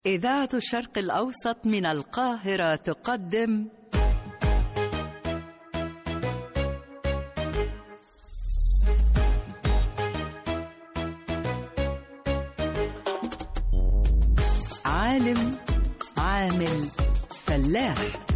إذاعة الشرق الأوسط من القاهرة تقدم عالم عامل فلاح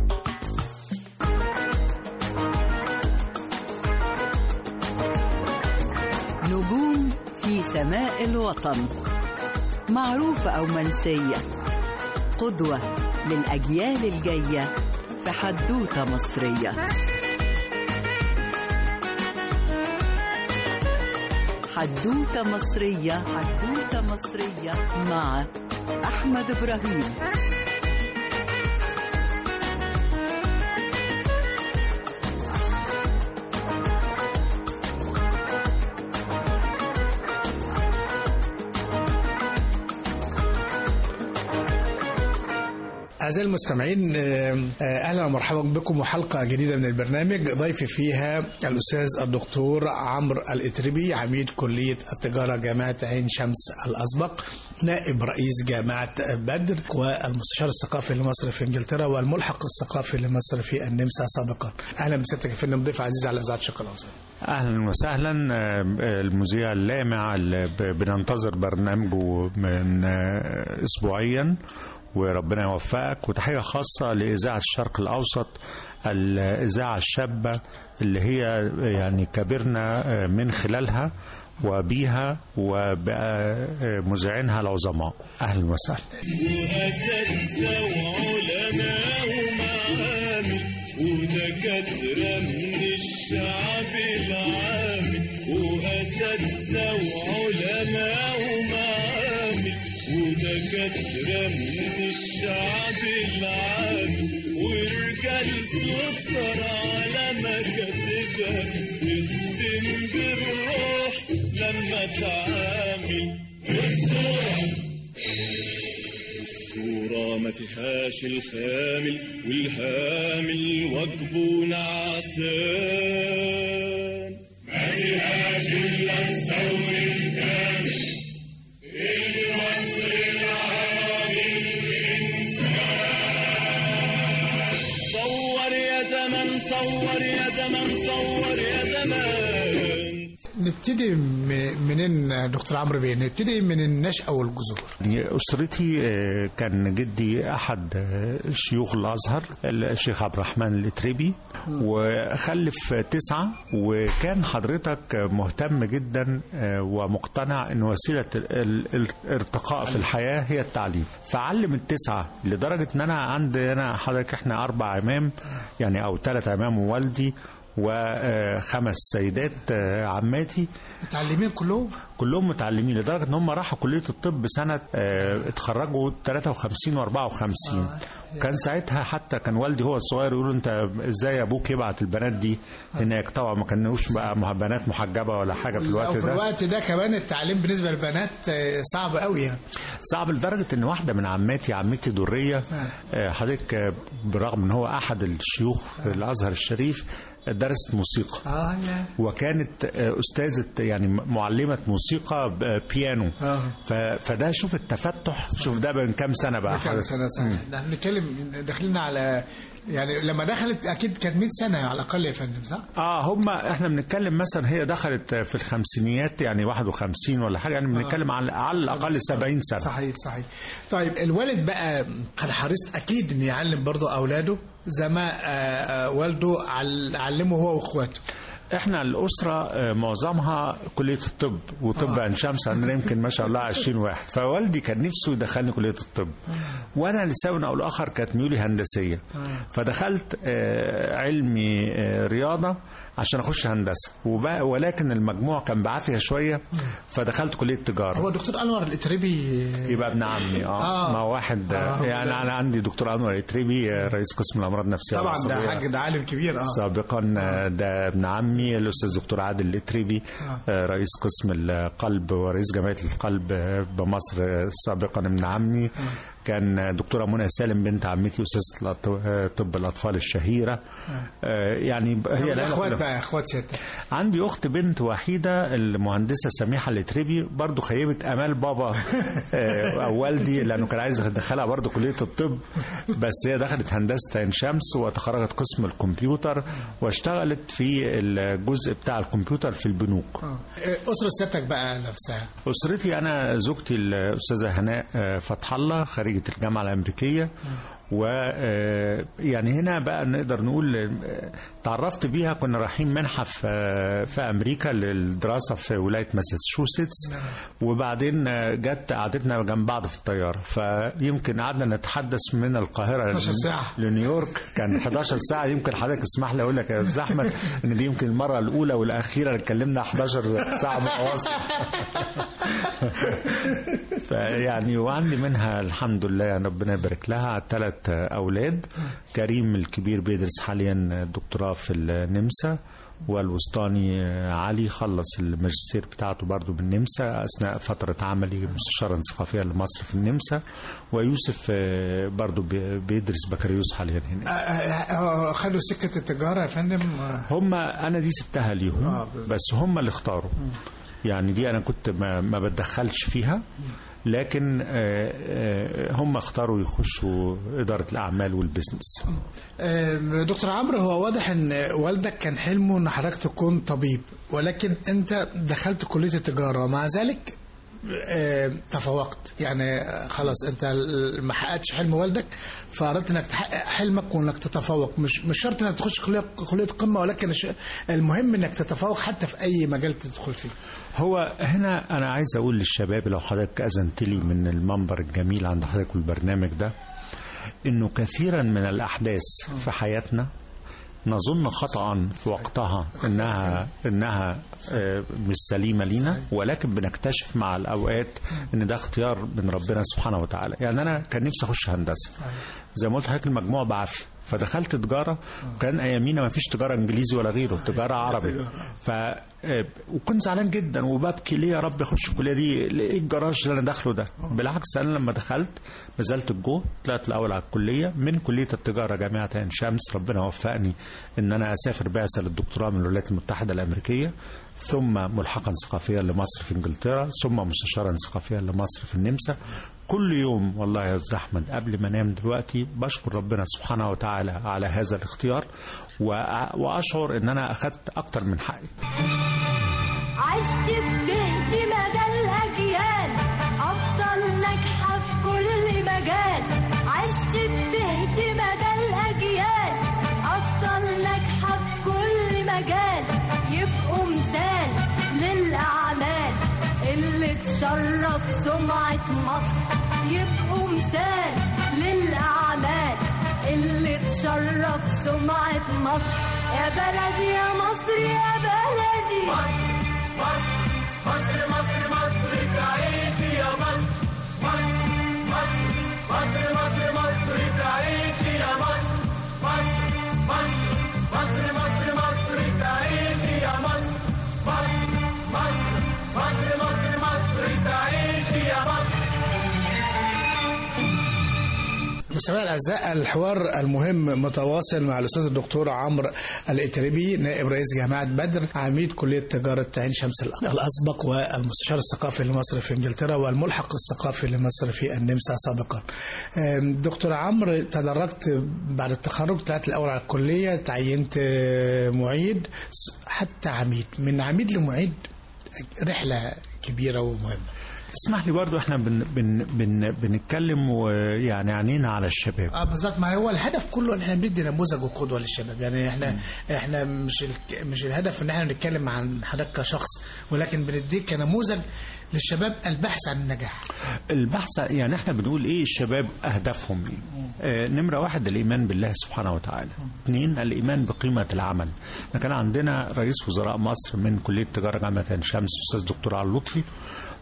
نجوم في سماء الوطن معروفة أو منسية قدوة للأجيال الجاية في حدوتة مصرية حدوتة مصرية حدوتة مصرية مع أحمد إبراهيم أعزائي المستمعين أهلا ومرحبا بكم وحلقة جديدة من البرنامج ضيفي فيها الأستاذ الدكتور عمرو الإتربي عميد كلية التجارة جامعة عين شمس الأسبق نائب رئيس جامعة بدر والمستشار الثقافي لمصر في إنجلترا والملحق الثقافي لمصر في النمسا سابقا أهلا بسيادتك يا فندم ضيف عزيز على إذاعة الشرق الأوسط اهلا وسهلا المذيع اللامع اللي بننتظر برنامجه من اسبوعيا وربنا يوفقك وتحيه خاصه لاذاعه الشرق الاوسط الاذاعه الشابه اللي هي يعني كبرنا من خلالها وبيها وبقى مذيعينها العظماء اهلا وسهلا وأساتذة وعلماء ومعامل ودكاترة من الشعب العامل وأساتذة وعلماء ومعامل ودكاترة من الشعب العامل ورجال سكر على مكاتبها تخدم بالروح لما تعامل الصورة الصورة ما فيهاش الخامل والهامل واجبه نعسان ما فيهاش إلا الثور الكامل المصر العربي الإنسان صور يا زمن صور يا زمن صور يا زمان نبتدي م- منين دكتور عمرو بيه نبتدي من النشأة والجذور أسرتي كان جدي أحد شيوخ الأزهر الشيخ عبد الرحمن الإتريبي وخلف تسعة وكان حضرتك مهتم جدا ومقتنع أن وسيلة ال- ال- الارتقاء في الحياة هي التعليم فعلم التسعة لدرجة أن أنا عندي أنا حضرتك إحنا أربع عمام يعني أو ثلاث عمام ووالدي وخمس سيدات عماتي متعلمين كلهم كلهم متعلمين لدرجه ان هم راحوا كليه الطب سنه آه، اتخرجوا 53 و54 وكان ساعتها حتى كان والدي هو الصغير يقول له انت ازاي ابوك يبعت البنات دي هناك طبعا ما كانوش بقى مح- بنات محجبه ولا حاجه في الوقت وفي ده الوقت ده كمان التعليم بالنسبة للبنات آه، صعب قوي يعني صعب لدرجه ان واحده من عماتي عمتي دريه آه، حضرتك آه، بالرغم ان هو احد الشيوخ في الازهر الشريف درست موسيقى اه يا وكانت آه، استاذه يعني معلمه موسيقى ب- بيانو اه ف- فده شوف التفتح شوف ده من كام سنه بقى كان حضرتك. سنة سنة احنا بنتكلم داخلين على يعني لما دخلت اكيد كانت 100 سنة على الاقل يا فندم صح؟ اه هم احنا بنتكلم مثلا هي دخلت في الخمسينيات يعني 51 ولا حاجه يعني بنتكلم على على الاقل 70 سنه صحيح صحيح طيب الوالد بقى كان حريص اكيد انه يعلم برضه اولاده زي ما آه، آه، والده عل- علمه هو واخواته احنا الاسره آه، معظمها كليه الطب وطب عين شمس عندنا يمكن ما شاء الله 20 واحد فوالدي كان نفسه يدخلني كليه الطب وانا لسبب او لاخر كانت ميولي هندسيه فدخلت آه، علمي آه، رياضه عشان اخش هندسه وبقى ولكن المجموع كان بعافيه شويه فدخلت كليه تجاره هو دكتور انور الاتربي يبقى ابن عمي اه, آه. ما واحد آه. آه. يعني انا عندي دكتور انور الاتريبي آه، رئيس قسم الامراض النفسيه طبعا ده والعصبية. حاج ده عالم كبير اه سابقا آه، ده ابن عمي الاستاذ دكتور عادل الاتريبي آه. آه، رئيس قسم القلب ورئيس جمعيه القلب آه، بمصر آه، سابقا ابن عمي كان دكتورة منى سالم بنت عمتي أستاذة الأط- طب الأطفال الشهيرة آه، يعني هي العيلة اخوات كلها. بقى اخوات ستة عندي اخت بنت وحيده المهندسه سميحه الاتربي برضو خيبت امال بابا آه، او والدي لانه كان عايز يدخلها برضو كليه الطب بس هي دخلت هندسه عين شمس وتخرجت قسم الكمبيوتر واشتغلت في الجزء بتاع الكمبيوتر في البنوك اسره ستك بقى نفسها اسرتي انا زوجتي الاستاذه هناء آه، فتح الله خريجه الجامعه الامريكيه و آه، يعني هنا بقى نقدر نقول آه، تعرفت بيها كنا رايحين منحه في آه، في امريكا للدراسه في ولايه ماساتشوستس وبعدين آه، جت قعدتنا جنب بعض في الطياره فيمكن قعدنا نتحدث من القاهره 12 ساعة. لنيويورك كان 11 ساعه يمكن حضرتك تسمح لي اقول لك يا استاذ احمد ان دي يمكن المره الاولى والاخيره اللي اتكلمنا 11 ساعه متواصله فيعني وعندي منها الحمد لله يعني ربنا يبارك لها ثلاث اولاد كريم الكبير بيدرس حاليا دكتوراه في النمسا والوسطاني علي خلص الماجستير بتاعته برضه بالنمسا اثناء فتره عملي مستشارا ثقافيا لمصر في النمسا ويوسف آه، برضه بي- بيدرس بكالوريوس حاليا هنا آه، آه، خدوا سكه التجاره يا فندم آه، هم انا دي سبتها ليهم آه، بالظبط. بس هم اللي اختاروا يعني دي انا كنت ما, ما بتدخلش فيها لكن آه، آه، هم اختاروا يخشوا اداره الاعمال والبزنس آه، دكتور عمرو هو واضح ان والدك كان حلمه ان حضرتك تكون طبيب ولكن انت دخلت كليه التجاره ومع ذلك آه، تفوقت يعني آه، خلاص انت ال- ما حققتش حلم والدك فاردت انك تحقق حلمك وانك تتفوق مش مش شرط انك تخش كليه كليه قمه ولكن الش- المهم انك تتفوق حتى في اي مجال تدخل فيه هو هنا انا عايز اقول للشباب لو حضرتك اذنت لي من المنبر الجميل عند حضرتك والبرنامج ده انه كثيرا من الاحداث في حياتنا نظن خطأ في وقتها انها انها آه، مش سليمه لينا ولكن بنكتشف مع الاوقات ان ده اختيار من ربنا سبحانه وتعالى يعني انا كان نفسي اخش هندسه زي ما قلت لحضرتك المجموع بعافيه فدخلت تجاره وكان ايامينا ما فيش تجاره انجليزي ولا غيره تجاره عربي ف آه، وكنت زعلان جدا وببكي ليه يا رب اخش الكليه دي ايه الجراج اللي انا داخله ده بالعكس انا لما دخلت نزلت الجو طلعت الاول على الكليه من كليه التجاره جامعه عين شمس ربنا وفقني ان انا اسافر بعثه للدكتوراه من الولايات المتحده الامريكيه ثم ملحقا ثقافيا لمصر في انجلترا ثم مستشارا ثقافيا لمصر في النمسا كل يوم والله يا استاذ احمد قبل ما انام دلوقتي بشكر ربنا سبحانه وتعالى على هذا الاختيار وأ- واشعر ان انا اخذت اكتر من حقي عشت بدهت مدى الأجيال أفضل ناجحة في كل مجال عشت بدهت مدى الأجيال أفضل ناجحة في كل مجال يبقوا مثال للأعمال اللي تشرف سمعة مصر يبقوا مثال للأعمال اللي تشرف سمعة مصر يا بلدي يا مصر يا بلدي مستمعينا الاعزاء الحوار المهم متواصل مع الاستاذ الدكتور عمرو الاتربي نائب رئيس جامعه بدر عميد كليه تجاره عين شمس الاسبق والمستشار الثقافي لمصر في انجلترا والملحق الثقافي لمصر في النمسا سابقا. أم، دكتور عمرو تدرجت بعد التخرج طلعت الاول على الكليه تعينت آه، معيد حتى عميد من عميد لمعيد رحله كبيره ومهمه. تسمح لي برضو احنا بن بن بن بنتكلم ويعني عينينا على الشباب اه بالظبط ما هو الهدف كله ان احنا بندي نموذج وقدوه للشباب يعني احنا احنا مش الك... مش الهدف ان احنا نتكلم عن حضرتك كشخص ولكن بنديك كنموذج للشباب البحث عن النجاح البحث يعني احنا بنقول ايه الشباب اهدافهم ايه آه نمره واحد الايمان بالله سبحانه وتعالى اثنين الايمان بقيمه العمل احنا كان عندنا رئيس وزراء مصر من كليه تجاره جامعه عين شمس استاذ دكتور علي لطفي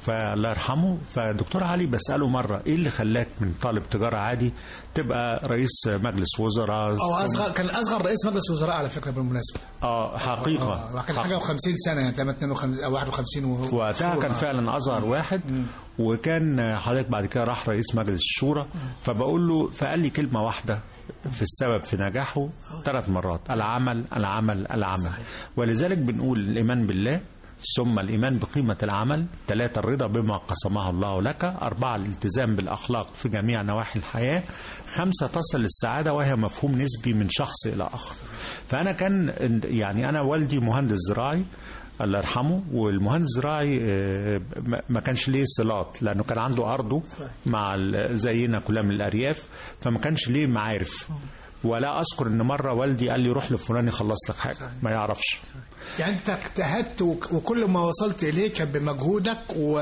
فالله يرحمه فدكتور علي بساله مره ايه اللي خلاك من طالب تجاره عادي تبقى رئيس مجلس وزراء او اصغر كان اصغر رئيس مجلس وزراء على فكره بالمناسبه اه حقيقه اه كان حاجه و50 سنه يعني تقريبا 52 او 51 وهو وقتها كان فعلا اصغر واحد وكان حضرتك بعد كده راح رئيس مجلس الشورى فبقول له فقال لي كلمه واحده في السبب في نجاحه ثلاث مرات العمل العمل العمل ولذلك بنقول الايمان بالله ثم الإيمان بقيمة العمل ثلاثة الرضا بما قسمه الله لك أربعة الالتزام بالأخلاق في جميع نواحي الحياة خمسة تصل للسعادة وهي مفهوم نسبي من شخص إلى آخر فأنا كان يعني أنا والدي مهندس زراعي الله يرحمه والمهندس الزراعي آه، ما- ما كانش ليه صلات لانه كان عنده ارضه مع ال- زينا كلها من الارياف فما كانش ليه معارف ولا اذكر ان مره والدي قال لي روح لفلان يخلص لك حاجه ما يعرفش يعني انت اجتهدت وك- وكل ما وصلت اليه كان بمجهودك و...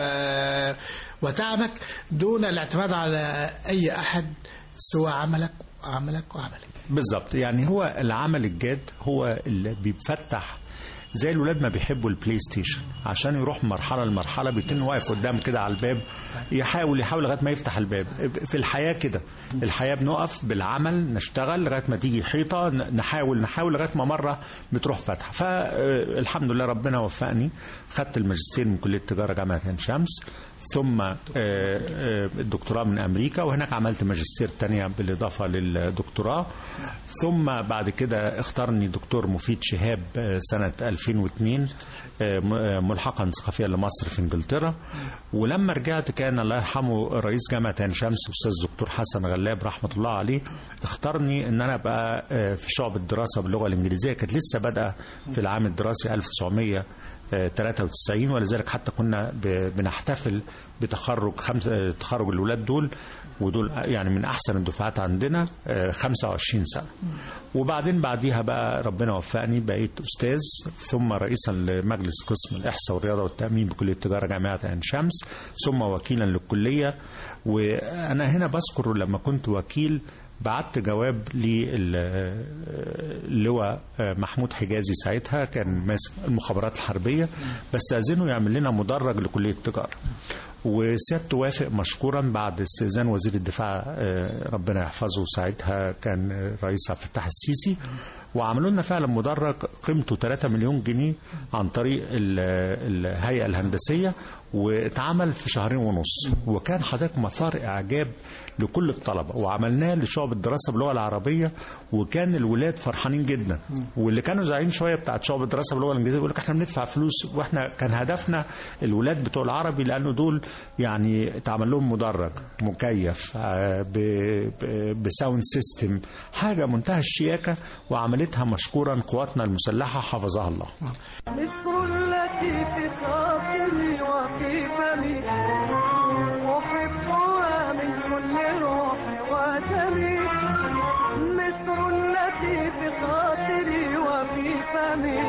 وتعبك دون الاعتماد على اي احد سوى عملك وعملك وعملك بالظبط يعني هو العمل الجاد هو اللي بيفتح زي الولاد ما بيحبوا البلاي ستيشن عشان يروح من مرحله لمرحله بيتم واقف قدام كده على الباب يحاول يحاول لغايه ما يفتح الباب في الحياه كده الحياه بنقف بالعمل نشتغل لغايه ما تيجي حيطه ن- نحاول نحاول لغايه ما مره بتروح فاتحه فالحمد لله ربنا وفقني خدت الماجستير من كليه التجاره جامعه عين شمس ثم آه، آه، الدكتوراه من امريكا وهناك عملت ماجستير تانية بالاضافه للدكتوراه ثم بعد كده اختارني دكتور مفيد شهاب آه، سنه 2002 آه، م- آه، ملحقا ثقافيا لمصر في انجلترا ولما رجعت كان الله يرحمه رئيس جامعه عين شمس الاستاذ دكتور حسن غلاب رحمه الله عليه اختارني ان انا ابقى آه، في شعب الدراسه باللغه الانجليزيه كانت لسه بادئه في العام الدراسي 1900 93 ولذلك حتى كنا ب- بنحتفل بتخرج خمس آه، تخرج الولاد دول ودول يعني من احسن الدفعات عندنا آه، 25 سنه وبعدين بعديها بقى ربنا وفقني بقيت استاذ ثم رئيسا لمجلس قسم الاحصاء والرياضه والتامين بكليه التجاره جامعه عين شمس ثم وكيلا للكليه وانا هنا بذكر لما كنت وكيل بعت جواب للواء محمود حجازي ساعتها كان ماسك المخابرات الحربيه بس اذنه يعمل لنا مدرج لكليه التجاره وسيادته وافق مشكورا بعد استئذان وزير الدفاع آه، ربنا يحفظه ساعتها كان رئيس عبد الفتاح السيسي وعملوا لنا فعلا مدرج قيمته 3 مليون جنيه عن طريق ال- الهيئه الهندسيه واتعمل في شهرين ونص وكان حضرتك مثار اعجاب لكل الطلبه وعملناه لشعب الدراسه باللغه العربيه وكان الولاد فرحانين جدا واللي كانوا زعلانين شويه بتاعت شعب الدراسه باللغه الانجليزيه بيقول لك احنا بندفع فلوس واحنا كان هدفنا الولاد بتوع العربي لانه دول يعني اتعمل لهم مدرج مكيف آه، ب- ب- بساوند سيستم حاجه منتهى الشياكه وعملتها مشكورا قواتنا المسلحه حفظها الله مصر التي في خاطري وفي فمي أحبها من كل روح ودمي مصر التي في خاطري وفي فمي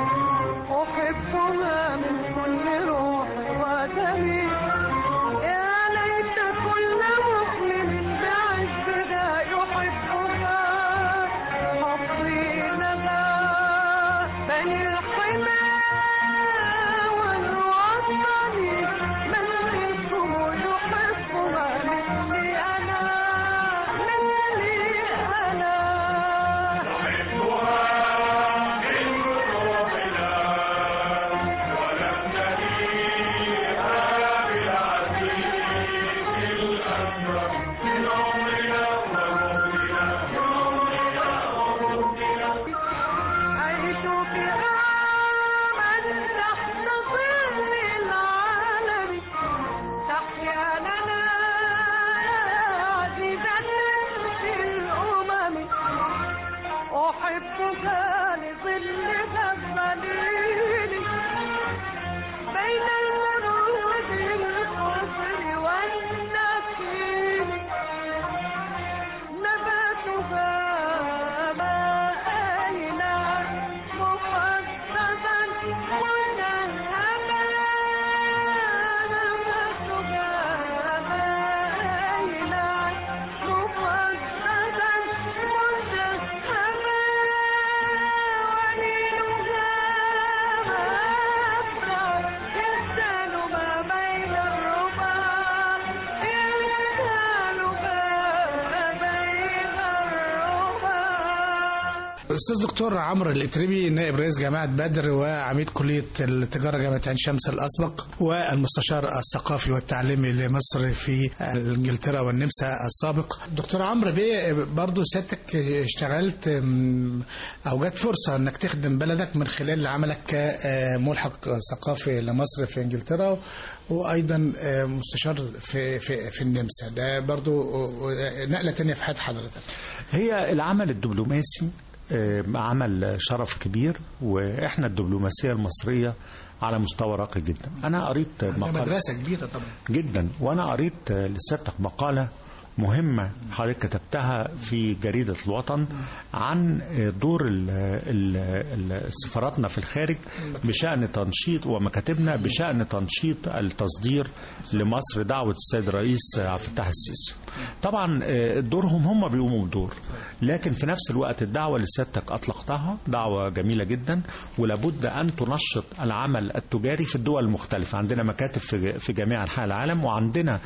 أحبها من كل روح ودمي يا ليت كل مؤمن بعزها يحبها حصينها بني الحمى والوطن من اسمه يحبها مثلي أنا مثلي أنا عيش كراما تحت ظل العالم تحيا لنا عزيزة في الأمم أحبك لظلها الظليل بين الورود الخضر والنخيل نباتها ماءنا مخصصا منهما نباتها ماءنا مخصصا منهما الاستاذ دكتور عمرو الاتربي نائب رئيس جامعه بدر وعميد كليه التجاره جامعه عين شمس الاسبق والمستشار الثقافي والتعليمي لمصر في انجلترا والنمسا السابق دكتور عمرو بيه برضه سيادتك اشتغلت م، او جت فرصه انك تخدم بلدك من خلال عملك كملحق ثقافي لمصر في انجلترا وايضا مستشار في في في النمسا ده برضه نقله تانية في حياه حضرتك هي العمل الدبلوماسي آه، عمل شرف كبير واحنا الدبلوماسيه المصريه على مستوى راقي جدا انا قريت ده مقال مدرسه كبيره طبعا جدا وانا قريت آه، لسيادتك مقاله مهمة حضرتك كتبتها في جريدة الوطن عن آه، دور ال- ال- ال- سفاراتنا في الخارج بشأن تنشيط ومكاتبنا بشأن تنشيط التصدير لمصر دعوة السيد الرئيس عبد الفتاح السيسي طبعا آه، دورهم هم بيقوموا بدور لكن في نفس الوقت الدعوة اللي سيادتك أطلقتها دعوة جميلة جدا ولابد أن تنشط العمل التجاري في الدول المختلفة عندنا مكاتب في في جميع أنحاء العالم وعندنا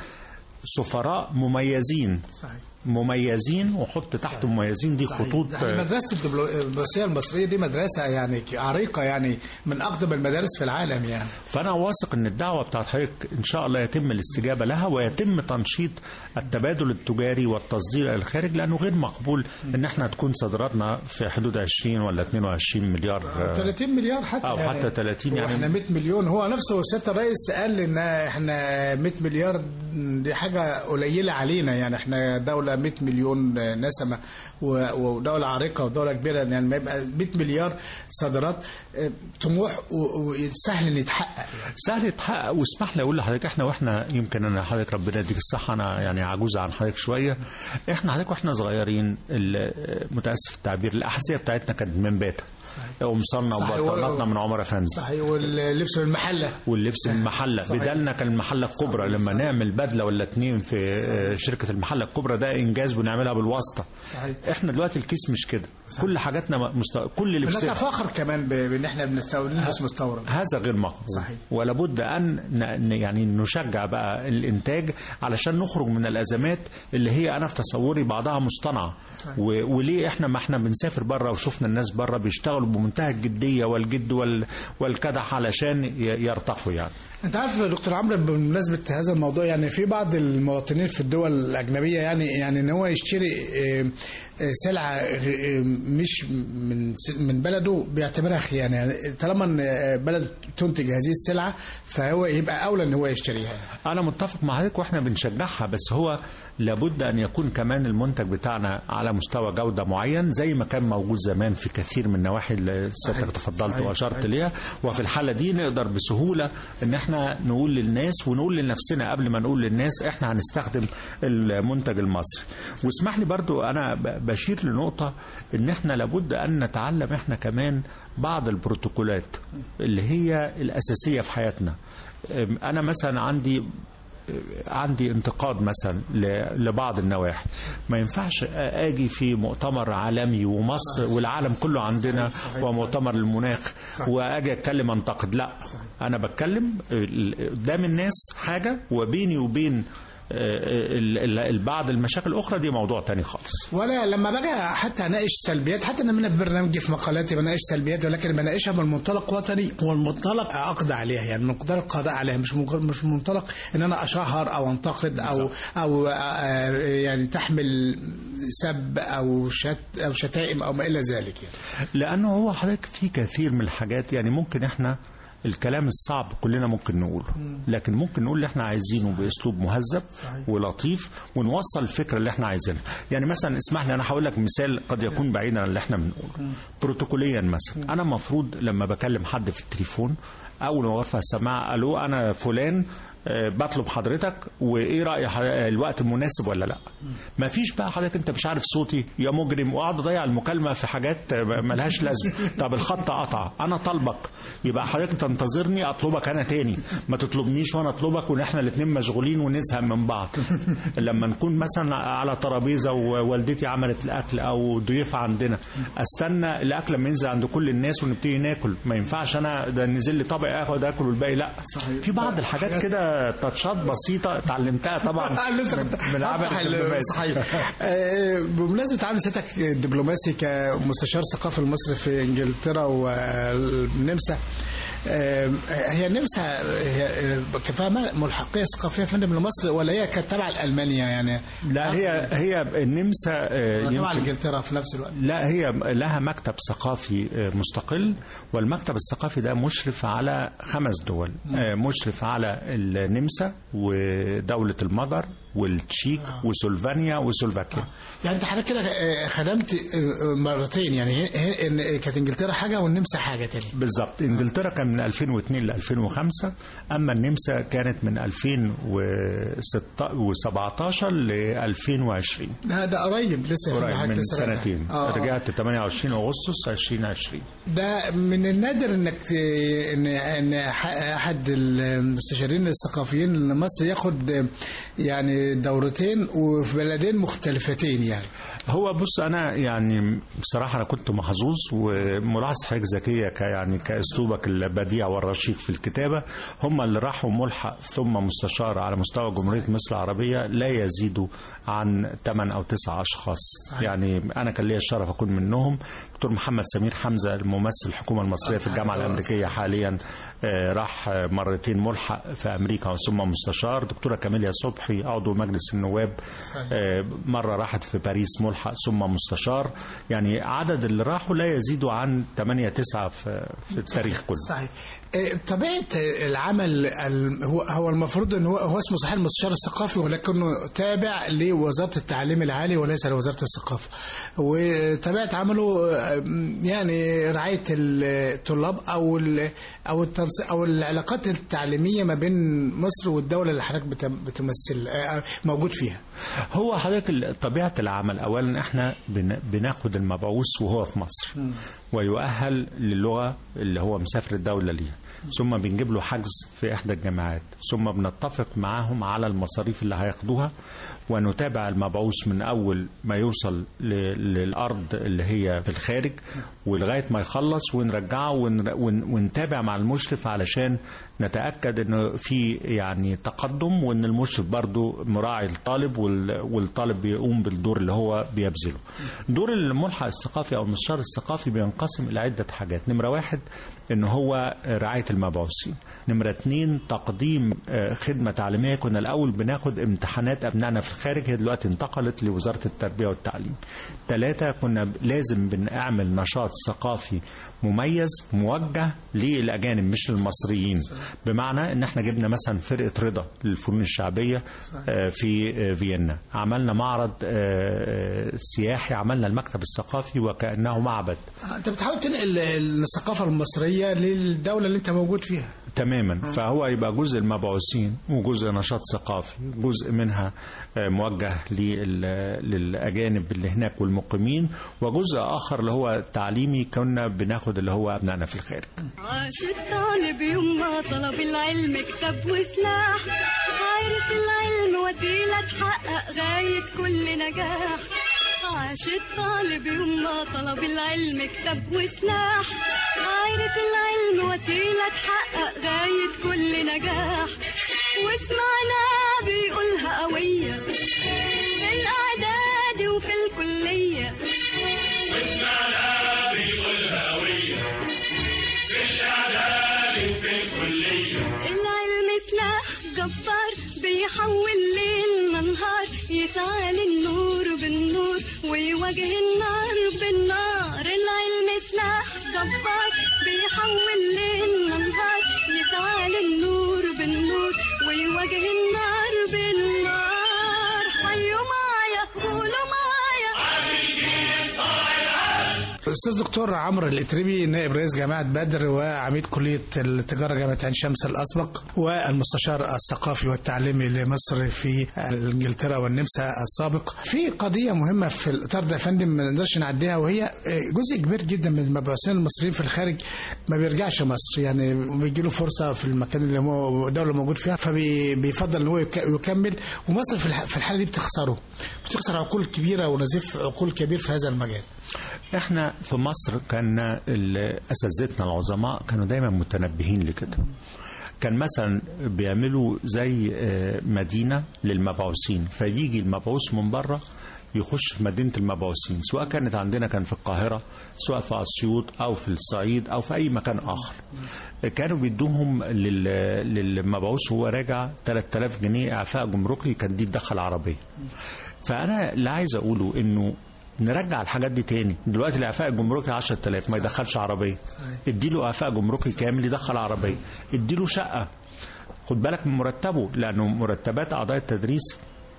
سفراء مميزين صحيح مميزين وحط تحت مميزين دي صحيح. خطوط يعني مدرسة الدبلوماسية المصرية دي مدرسة يعني عريقة يعني من أقدم المدارس في العالم يعني فانا واثق ان الدعوه بتاعت حضرتك ان شاء الله يتم الاستجابه لها ويتم تنشيط التبادل التجاري والتصدير الى الخارج لانه غير مقبول ان احنا تكون صادراتنا في حدود 20 ولا 22 مليار آه، 30 مليار حتى أو يعني. حتى 30 يعني. احنا 100 مليون هو نفسه سيادة الرئيس قال ان احنا 100 مليار دي حاجة قليلة علينا يعني احنا دولة 100 مليون نسمة و- ودولة عريقة ودولة كبيرة يعني ما يبقى 100 مليار صادرات اه، طموح و- وسهل ان يتحقق يعني. سهل يتحقق واسمح لي اقول لحضرتك احنا واحنا يمكن انا حضرتك ربنا يديك الصحه انا يعني عجوز عن حضرتك شويه احنا حضرتك واحنا صغيرين ال- متاسف التعبير الاحذيه بتاعتنا كانت من باتا قمصاننا صحيح. وبطاناتنا من عمر افندي صحيح واللبس من المحلة واللبس من المحله صحيح. بدلنا كان المحله الكبرى لما نعمل بدله ولا اتنين في آه، شركه المحله الكبرى ده انجاز بنعملها بالواسطه صحيح احنا دلوقتي الكيس مش كده كل حاجاتنا مستو... كل لبسنا بنتفاخر كمان ب- بان احنا بنستورد نلبس مستورد هذا غير مقبول صحيح. ولا بد ان ن- ن- يعني نشجع بقى الانتاج علشان نخرج من الازمات اللي هي انا في تصوري بعضها مصطنعه و- وليه احنا ما احنا بنسافر بره وشفنا الناس بره بيشتغلوا بمنتهى الجديه والجد وال- والكدح علشان ي- يرتقوا يعني انت عارف يا دكتور عمرو بمناسبه هذا الموضوع يعني في بعض المواطنين في الدول الاجنبيه يعني يعني ان هو يشتري اه، اه، سلعه اه، مش من س- من بلده بيعتبرها خيانه يعني طالما ان اه، بلد تنتج هذه السلعه فهو يبقى اولى ان هو يشتريها انا متفق مع حضرتك واحنا بنشجعها بس هو لابد ان يكون كمان المنتج بتاعنا على مستوى جوده معين زي ما كان موجود زمان في كثير من النواحي اللي سيادتك تفضلت صحيح. واشرت صحيح. ليها وفي الحاله دي نقدر بسهوله ان احنا نقول للناس ونقول لنفسنا قبل ما نقول للناس احنا هنستخدم المنتج المصري واسمح لي برضو انا ب- بشير لنقطه ان احنا لابد ان نتعلم احنا كمان بعض البروتوكولات اللي هي الاساسيه في حياتنا انا مثلا عندي عندي انتقاد مثلا ل- لبعض النواحي ما ينفعش اجي في مؤتمر عالمي ومصر والعالم كله عندنا ومؤتمر المناخ واجي اتكلم انتقد لا انا بتكلم ال- قدام الناس حاجه وبيني وبين آه، ال- ال- ال- بعض المشاكل الاخرى دي موضوع تاني خالص ولا لما باجي حتى اناقش سلبيات حتى انا من برنامجي في مقالاتي بناقش سلبيات ولكن بناقشها من منطلق وطني والمنطلق اقضي عليها يعني من منطلق قضاء عليها مش مجرد مش من منطلق ان انا اشهر او انتقد او او آه، يعني تحمل سب او شت او شتائم او ما الى ذلك يعني لانه هو حضرتك في كثير من الحاجات يعني ممكن احنا الكلام الصعب كلنا ممكن نقوله لكن ممكن نقول اللي احنا عايزينه باسلوب مهذب ولطيف ونوصل الفكره اللي احنا عايزينها يعني مثلا اسمح لي انا هقول لك مثال قد يكون بعيدا عن اللي احنا بنقوله بروتوكوليا مثلا انا المفروض لما بكلم حد في التليفون اول ما برفع السماعه الو انا فلان آه، بطلب حضرتك وايه راي ح- الوقت مناسب ولا لا ما فيش بقى حضرتك انت مش عارف صوتي يا مجرم واقعد اضيع المكالمه في حاجات آه، ملهاش لازمه طب الخط قطع انا طالبك يبقى حضرتك تنتظرني اطلبك انا تاني ما تطلبنيش وانا اطلبك وان احنا الاثنين مشغولين ونزهق من بعض لما نكون مثلا على ترابيزه ووالدتي عملت الاكل او ضيوف عندنا استنى الاكل لما ينزل عند كل الناس ونبتدي ناكل ما ينفعش انا ده نزل لي طبق اخد اكل والباقي لا صحيح. في بعض الحاجات كده كده تاتشات بسيطه اتعلمتها طبعا لسه كنت من العمل هفتح ال- الدبلوماسي صحيح آه، بمناسبة عمل سيادتك الدبلوماسي كمستشار ثقافي المصري في انجلترا والنمسا آه، هي النمسا هي كفاءة ملحقية ثقافية يا فندم لمصر ولا هي كانت تبع لألمانيا يعني لا هي هي النمسا آه، ولا تبع يمكن- انجلترا في نفس الوقت لا هي لها مكتب ثقافي آه، مستقل والمكتب الثقافي ده مشرف على خمس دول آه، مشرف على النمسا ودولة المجر والتشيك وسلوفانيا وسلوفاكيا يعني انت حضرتك كده آه، خدمت آه، مرتين يعني هي- هي- إن كانت انجلترا حاجة والنمسا حاجة تانية بالظبط انجلترا كان من 2002 ل 2005 اما النمسا كانت من 2017 ل 2020 لا ده قريب لسه يا فندم، قريب حضرتك من لسه راجع. سنتين آه. رجعت 28 اغسطس 2020 ده من النادر انك ت- ان ان ح- احد المستشارين الثقافيين لمصر ياخد يعني دورتين وفي بلدين مختلفتين يعني هو بص انا يعني بصراحه انا كنت محظوظ وملاحظه حضرتك ذكيه ك يعني كاسلوبك البديع والرشيق في الكتابه هم اللي راحوا ملحق ثم مستشار على مستوى جمهوريه مصر العربيه لا يزيدوا عن 8 او 9 اشخاص صحيح. يعني انا كان ليا الشرف اكون منهم دكتور محمد سمير حمزه الممثل الحكومه المصريه في الجامعه الامريكيه حاليا آه، راح آه، مرتين ملحق في امريكا ثم مستشار دكتوره كاميليا صبحي عضو مجلس النواب آه، مره راحت في باريس ملحق ثم مستشار يعني عدد اللي راحوا لا يزيدوا عن 8 9 في في التاريخ كله صحيح آه، طبيعه العمل ال- هو هو المفروض ان هو هو اسمه صحيح المستشار الثقافي ولكنه تابع لوزاره التعليم العالي وليس لوزاره الثقافه وطبيعه عمله آه، يعني رعايه الطلاب او ال- او التنس- او العلاقات التعليميه ما بين مصر والدوله اللي حضرتك بتم- بتمثل آه، موجود فيها هو حضرتك ال- طبيعه العمل اولا احنا بن- بناخد المبعوث وهو في مصر ويؤهل للغه اللي هو مسافر الدوله ليها ثم بنجيب له حجز في احدى الجامعات ثم بنتفق معاهم على المصاريف اللي هياخدوها ونتابع المبعوث من اول ما يوصل ل- للارض اللي هي في الخارج ولغايه ما يخلص ونرجعه ون- ون- ونتابع مع المشرف علشان نتاكد انه في يعني تقدم وان المشرف برضو مراعي الطالب وال- والطالب بيقوم بالدور اللي هو بيبذله. دور الملحق الثقافي او المستشار الثقافي بينقسم الى عده حاجات، نمره واحد ان هو رعايه المبعوثين نمره اتنين تقديم آه، خدمه تعليميه كنا الاول بناخد امتحانات ابنائنا في الخارج هي دلوقتي انتقلت لوزاره التربيه والتعليم ثلاثه كنا ب- لازم بنعمل نشاط ثقافي مميز موجه للاجانب مش للمصريين بمعنى ان احنا جبنا مثلا فرقه رضا للفنون الشعبيه آه، في آه، فيينا عملنا معرض آه، آه، سياحي عملنا المكتب الثقافي وكانه معبد انت بتحاول تنقل الثقافه المصريه للدوله اللي انت موجود فيها تماما فهو يبقى جزء المبعوثين وجزء نشاط ثقافي جزء منها آه، موجه لل- للاجانب اللي هناك والمقيمين وجزء اخر اللي هو تعليمي كنا بناخد اللي هو ابنائنا في الخارج عاش الطالب يوم ما طلب العلم كتاب وسلاح عارف العلم وسيلة تحقق غاية كل نجاح عاش الطالب يوم ما طلب العلم كتاب وسلاح عارف العلم وسيلة تحقق غاية كل نجاح واسمعنا بيقولها قوية في الإعداد وفي الكلية العلم سلاح جبار بيحول ليل نهار يسعى للنور بالنور ويواجه النار بالنار العلم سلاح جبار بيحول ليل نهار يسعى للنور بالنور ويواجه النار بالنار حيوا معايا قولوا معايا الاستاذ دكتور عمرو الاتربي نائب رئيس جامعه بدر وعميد كليه التجاره جامعه عين شمس الاسبق والمستشار الثقافي والتعليمي لمصر في انجلترا والنمسا السابق في قضيه مهمه في الاطار ده يا فندم ما نقدرش نعديها وهي جزء كبير جدا من المبعوثين المصريين في الخارج ما بيرجعش مصر يعني بيجي له فرصه في المكان اللي هو الدوله موجود فيها فبيفضل ان هو يك- يكمل ومصر في الح- في الحاله دي بتخسره بتخسر عقول كبيره ونزيف عقول كبير في هذا المجال احنا في مصر كان ال- اساتذتنا العظماء كانوا دايما متنبهين لكده كان مثلا بيعملوا زي آه، مدينه للمبعوثين فيجي المبعوث من بره يخش في مدينه المبعوثين سواء كانت عندنا كان في القاهره سواء في اسيوط او في الصعيد او في اي مكان اخر كانوا بيدوهم لل- للمبعوث وهو راجع 3000 جنيه اعفاء جمركي كان دي تدخل عربيه فانا اللي عايز اقوله انه نرجع الحاجات دي تاني دلوقتي الاعفاء الجمركي 10000 ما يدخلش عربيه اديله اعفاء جمركي كامل يدخل عربيه اديله شقه خد بالك من مرتبه لانه مرتبات اعضاء التدريس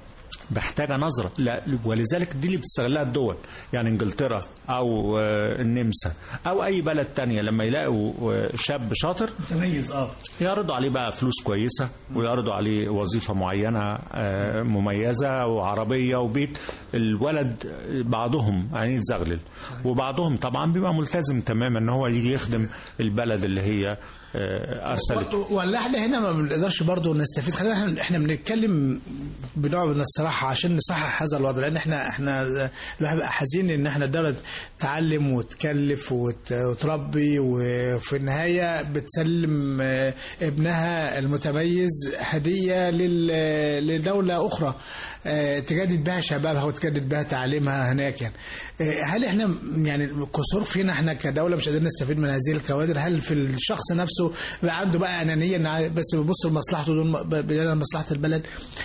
محتاجه نظره لا ولذلك دي اللي بتستغلها الدول يعني انجلترا او آه، النمسا او اي بلد تانية لما يلاقوا آه، شاب شاطر تميز اه يعرضوا عليه بقى فلوس كويسة ويعرضوا عليه وظيفة معينة آه، مميزة وعربية وبيت الولد آه، بعضهم عينيه تزغلل وبعضهم طبعا بيبقى ملتزم تماما ان هو يجي يخدم البلد اللي هي آه، ارسلته ولا احنا هنا ما بنقدرش برضه نستفيد خلينا احنا احنا بنتكلم بنوع من الصراحه عشان نصحح هذا الوضع لان احنا احنا الواحد بقى حزين ان احنا الدوله تعلم وتكلف وت- وتربي وفي النهايه بتسلم اه، ابنها المتميز هديه لل- لدوله اخرى اه، تجدد بها شبابها وتجدد بها تعليمها هناك يعني اه، هل احنا يعني القصور فينا احنا كدوله مش قادرين نستفيد من هذه الكوادر هل في الشخص نفسه بقى عنده بقى انانيه ان عاي- بس بيبص لمصلحته دون م- بدل مصلحه البلد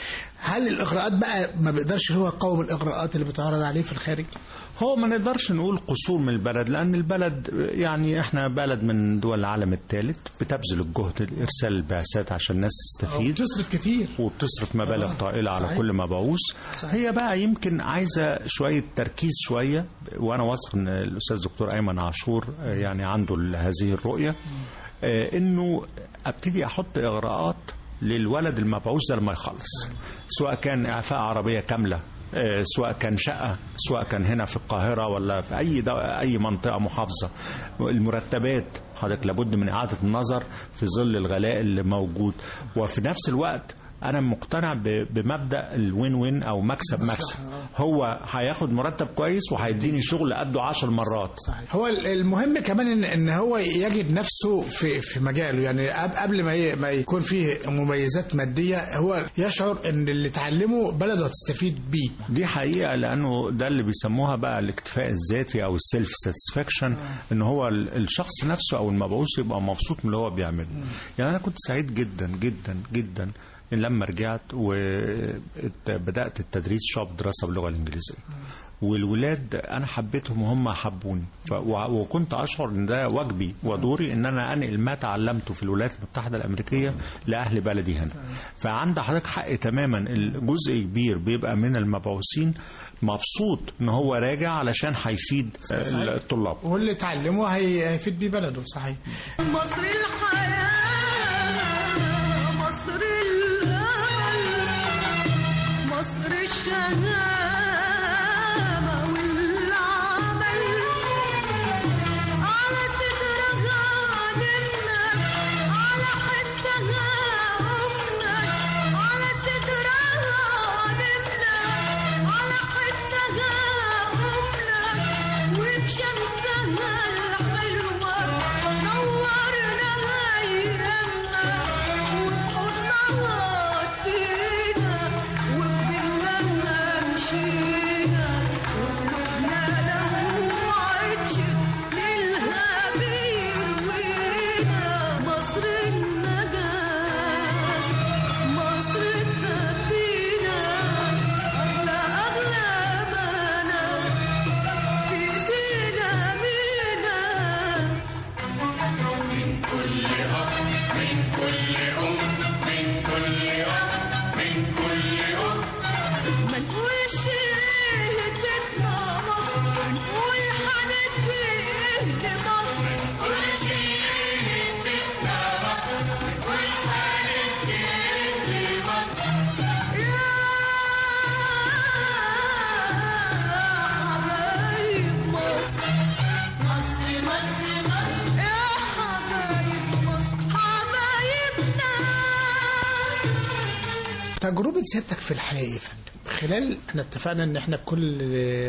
هل الاغراءات بقى ما بيقدرش هو يقاوم الاغراءات اللي بتعرض عليه في الخارج هو ما نقدرش نقول قصور من البلد لأن البلد يعني احنا بلد من دول العالم الثالث بتبذل الجهد لإرسال البعثات عشان الناس تستفيد بتصرف كتير وبتصرف مبالغ طائلة على صحيح. كل مبعوث هي بقى يمكن عايزة شوية تركيز شوية وأنا واثق إن الأستاذ دكتور أيمن عاشور آه، يعني عنده ال- هذه الرؤية آه، إنه أبتدي أحط إغراءات للولد المبعوث ده لما يخلص سواء كان إعفاء عربية كاملة آه، سواء كان شقة سواء كان هنا في القاهرة ولا في أي دو... أي منطقة محافظة المرتبات حضرتك لابد من إعادة النظر في ظل الغلاء اللي موجود وفي نفس الوقت انا مقتنع ب- بمبدا الوين وين او مكسب مكسب هو هياخد مرتب كويس وهيديني شغل قده عشر مرات هو ال- المهم كمان ان ان هو يجد نفسه في في مجاله يعني قب- قبل ما ي- ما يكون فيه مميزات ماديه هو يشعر ان اللي اتعلمه بلده هتستفيد بيه دي حقيقه لانه ده اللي بيسموها بقى الاكتفاء الذاتي او السيلف ساتسفاكشن ان هو ال- الشخص نفسه او المبعوث يبقى مبسوط من اللي هو بيعمله يعني انا كنت سعيد جدا جدا جدا إن لما رجعت وبدات التدريس شعب دراسه باللغه الانجليزيه والولاد انا حبيتهم وهم حبوني ف... و... وكنت اشعر ان ده واجبي ودوري ان انا انقل ما تعلمته في الولايات المتحده الامريكيه لاهل بلدي هنا فعند حضرتك حق تماما الجزء كبير بيبقى من المبعوثين مبسوط ان هو راجع علشان هيفيد الطلاب واللي اتعلمه هي- هيفيد بيه بلده صحيح مصر الحياة مصر الأمل مصر الشهامة والعمل على سترها نمنا على حسها أمنا على سترها نمنا على حسها أمنا وبشمسها الحلوة نورنا أيامنا وبحضنها فينا وبدلها مشينا وقلوبنا لو وعدش ليلها بيروينا مصر النجاة مصر السفينة أغلى أغلى أمانة في ايدينا مينا ما نقولش هدتنا مصر نقول هندي لمصر نقولش هدتنا مصر نقول هندي لمصر يا حبايب مصر مصر مصر مصر يا حبايب مصر حبايبنا تجربة سيادتك في الحياة يا فندم خلال احنا اتفقنا ان احنا كل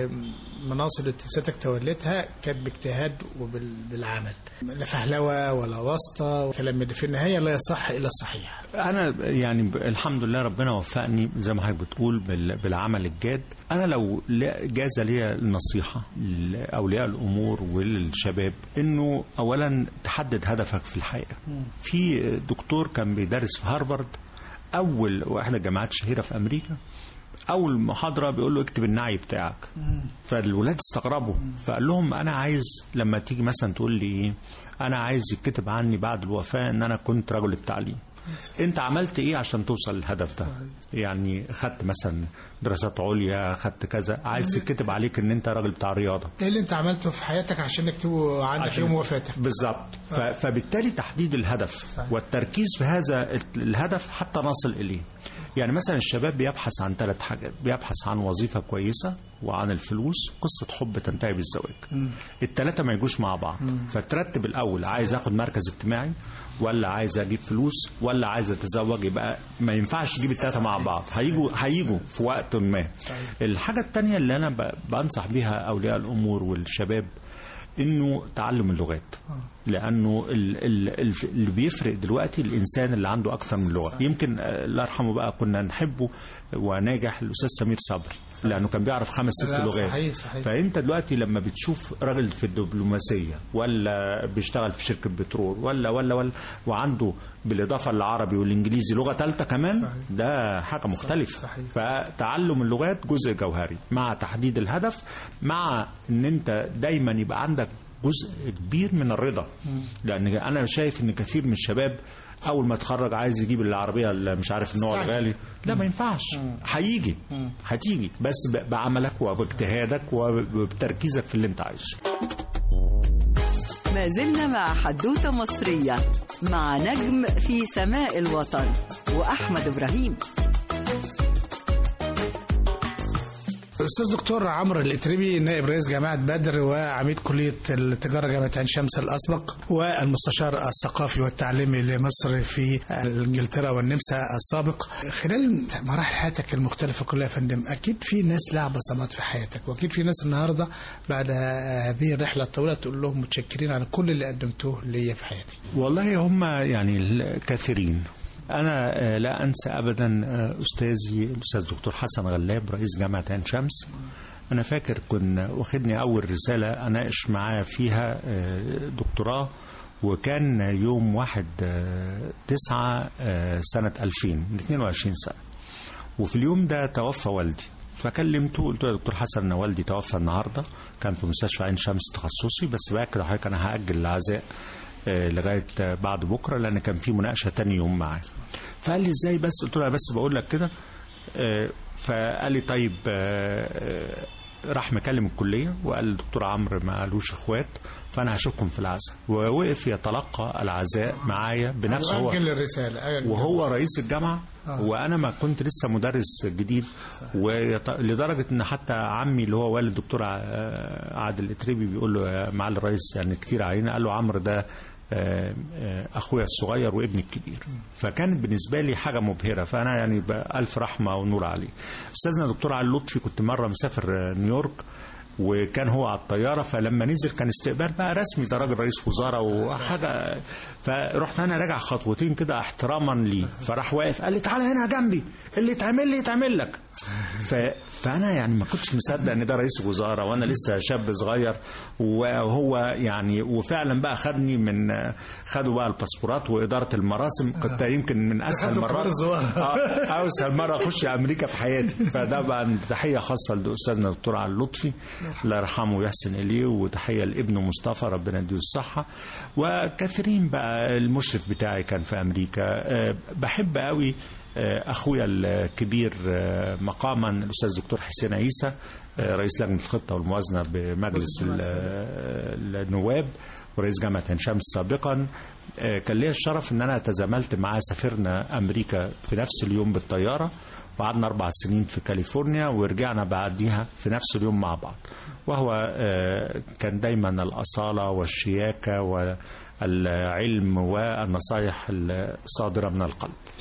مناصب اللي سيادتك توليتها كانت باجتهاد وبالعمل لا فهلوه ولا واسطه وكلام من ده. في النهايه لا يصح الا الصحيح انا يعني ب- الحمد لله ربنا وفقني زي ما حضرتك بتقول بال- بالعمل الجاد انا لو لا- جاز لي النصيحه لاولياء الامور وللشباب انه اولا تحدد هدفك في الحياه في دكتور كان بيدرس في هارفارد اول واحده الجامعات الشهيره في امريكا اول محاضره بيقول له اكتب النعي بتاعك فالولاد استغربوا فقال لهم انا عايز لما تيجي مثلا تقول لي انا عايز يتكتب عني بعد الوفاه ان انا كنت رجل التعليم انت عملت ايه عشان توصل للهدف ده يعني خدت مثلا دراسات عليا خدت كذا عايز يتكتب عليك ان انت راجل بتاع رياضه ايه اللي انت عملته في حياتك عشان نكتبه عندك عشان- يوم وفاتك بالظبط ف- فبالتالي تحديد الهدف صحيح. والتركيز في هذا الهدف حتى نصل اليه يعني مثلا الشباب بيبحث عن ثلاث حاجات بيبحث عن وظيفه كويسه وعن الفلوس قصه حب تنتهي بالزواج الثلاثه ما يجوش مع بعض فترتب الاول عايز اخد مركز اجتماعي ولا عايز اجيب فلوس ولا عايز اتزوج يبقى ما ينفعش تجيب الثلاثه مع بعض هيجوا هيجوا في وقت ما الحاجه الثانيه اللي انا ب- بنصح بيها اولياء الامور والشباب انه تعلم اللغات لانه ال- ال- ال- اللي بيفرق دلوقتي الانسان اللي عنده اكثر من لغه يمكن آه، الله يرحمه بقى كنا نحبه وناجح الاستاذ سمير صبري لانه كان بيعرف خمس ست لا، لغات صحيح، صحيح. فانت دلوقتي لما بتشوف راجل في الدبلوماسيه ولا بيشتغل في شركه بترول ولا ولا ولا وعنده بالاضافه للعربي والانجليزي لغه ثالثه كمان صحيح. ده حاجه مختلفه صحيح. فتعلم اللغات جزء جوهري مع تحديد الهدف مع ان انت دايما يبقى عندك جزء كبير من الرضا لان انا شايف ان كثير من الشباب اول ما اتخرج عايز يجيب العربيه اللي مش عارف النوع استعجل. الغالي لا ما ينفعش هيجي هتيجي بس ب- بعملك وباجتهادك وبتركيزك في اللي انت عايزه ما زلنا مع حدوتة مصرية مع نجم في سماء الوطن وأحمد إبراهيم الاستاذ دكتور عمرو الاتربي نائب رئيس جامعه بدر وعميد كليه التجاره جامعه عين شمس الاسبق والمستشار الثقافي والتعليمي لمصر في انجلترا والنمسا السابق خلال مراحل حياتك المختلفه كلها يا فندم اكيد في ناس لها بصمات في حياتك واكيد في ناس النهارده بعد هذه الرحله الطويله تقول لهم متشكرين على كل اللي قدمتوه ليا في حياتي والله هم يعني الكثيرين أنا آه، لا أنسى أبدا آه، أستاذي الأستاذ دكتور حسن غلاب رئيس جامعة عين شمس أنا فاكر كنا واخدني أول رسالة أناقش معاه فيها آه، دكتوراه وكان يوم واحد آه، تسعة آه، سنة 2000 من 22 سنة وفي اليوم ده توفى والدي فكلمته قلت له يا دكتور حسن انا والدي توفى النهارده كان في مستشفى عين شمس تخصصي بس باكد لحضرتك انا هاجل العزاء آه، لغايه آه، بعد بكره لان كان في مناقشه تاني يوم معاه فقال لي ازاي بس قلت له أنا بس بقول لك كده آه، فقال لي طيب آه، آه، راح مكلم الكليه وقال الدكتور عمرو ما قالوش اخوات فانا هشوفكم في العزاء ووقف يتلقى العزاء معايا بنفسه هو اجل الرساله أجل وهو رئيس الجامعة وانا ما كنت لسه مدرس جديد ولدرجه ان حتى عمي اللي هو والد الدكتور ع- عادل الاتريبي بيقول له يا معالي الرئيس يعني كتير علينا قال له عمرو ده آه، آه، اخويا الصغير وابني الكبير فكانت بالنسبه لي حاجه مبهره فانا يعني بالف رحمه ونور عليه استاذنا دكتور علي لطفي كنت مره مسافر آه، نيويورك وكان هو على الطياره فلما نزل كان استقبال بقى رسمي ده راجل رئيس وزراء وحاجه فرحت انا راجع خطوتين كده احتراما لي فراح واقف قال لي تعالى هنا جنبي اللي يتعمل لي يتعمل لك ف... فانا يعني ما كنتش مصدق ان ده رئيس وزراء وانا لسه شاب صغير وهو يعني وفعلا بقى خدني من خدوا بقى الباسبورات واداره المراسم كنت يمكن من اسهل دخلت مرات الكبار الصغار. آه، اسهل مره اخش امريكا في حياتي فده بقى تحيه خاصه لاستاذنا الدكتور علي لطفي الله يرحمه ويحسن اليه وتحيه لابنه مصطفى ربنا يديه الصحه وكثيرين بقى المشرف بتاعي كان في امريكا آه، بحب قوي آه، اخويا الكبير آه، مقاما الاستاذ دكتور حسين عيسى آه، رئيس لجنه الخطه والموازنه بمجلس ال- آه، النواب ورئيس جامعه عين شمس سابقا آه، كان ليا الشرف ان انا تزاملت معاه سافرنا امريكا في نفس اليوم بالطياره وقعدنا اربع سنين في كاليفورنيا ورجعنا بعديها في نفس اليوم مع بعض وهو آه، كان دايما الاصاله والشياكه والعلم والنصائح الصادره من القلب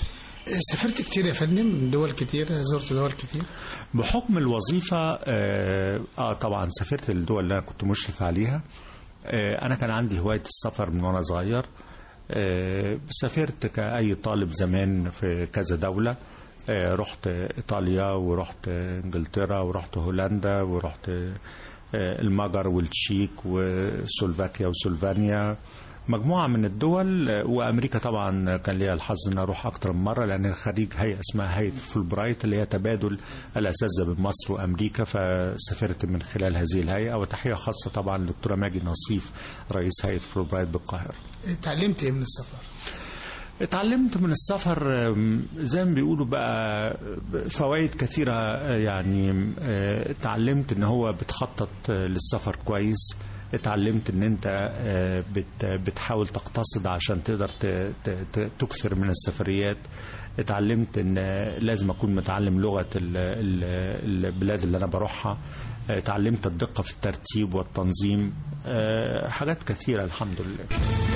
سافرت كتير يا فندم دول كتير زرت دول كتير بحكم الوظيفة آه, آه طبعا سافرت الدول اللي أنا كنت مشرف عليها آه أنا كان عندي هواية السفر من وأنا صغير آه سافرت كأي طالب زمان في كذا دولة آه رحت إيطاليا ورحت إنجلترا ورحت هولندا ورحت آه المجر والتشيك وسلوفاكيا وسلفانيا مجموعة من الدول آه، وأمريكا طبعا كان ليا الحظ أن أروح أكتر من مرة لأن خريج هيئة اسمها هيئة فولبرايت اللي هي تبادل الأساتذة بين مصر وأمريكا فسافرت من خلال هذه الهيئة وتحية خاصة طبعا للدكتورة ماجي نصيف رئيس هيئة فولبرايت بالقاهرة اتعلمت ايه من السفر اتعلمت من السفر آم، زي ما بيقولوا بقى فوائد كثيرة آه، يعني آه، اتعلمت ان هو بتخطط آه، للسفر كويس اتعلمت ان انت آه، بت- بتحاول تقتصد عشان تقدر ت- ت- ت- تكثر من السفريات اتعلمت ان آه، لازم اكون متعلم لغة ال- ال- البلاد اللي انا بروحها آه، اتعلمت الدقة في الترتيب والتنظيم آه، حاجات كثيرة الحمد لله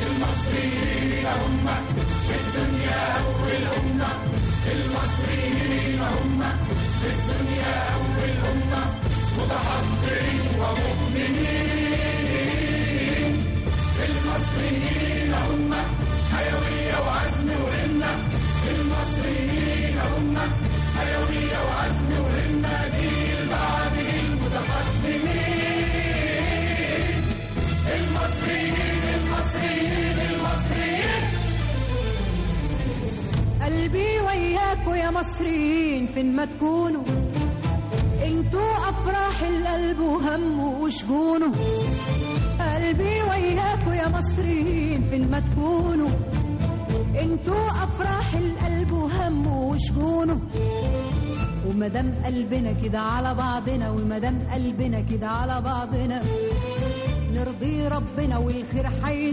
قلبي وياكوا يا مصريين فين ما تكونوا انتوا افراح القلب وهمه وشجونه قلبي وياكوا يا مصريين فين ما تكونوا انتوا افراح القلب وهمه وشجونه ومدام قلبنا كده على بعضنا ومدام قلبنا كده على بعضنا نرضي ربنا والخير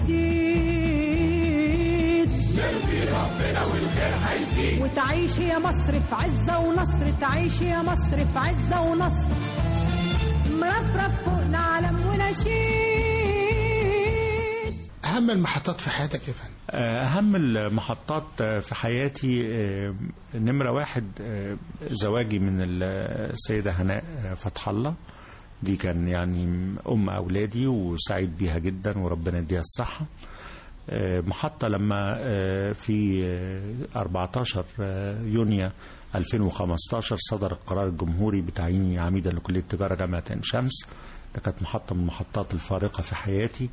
هيزيد وتعيش يا مصر في عزة ونصر تعيش يا مصر في عزة ونصر مرفرف فوقنا علم ونشيد اهم المحطات في حياتك يا فندم أهم المحطات في حياتي آه، نمرة واحد آه، زواجي من السيدة هناء فتح الله دي كان يعني أم أولادي وسعيد بيها جدا وربنا يديها الصحة آه، محطة لما آه، في آه، 14 آه، يونيو 2015 صدر القرار الجمهوري بتعييني عميدا لكلية تجارة جامعة عين شمس ده كانت محطة من المحطات الفارقة في حياتي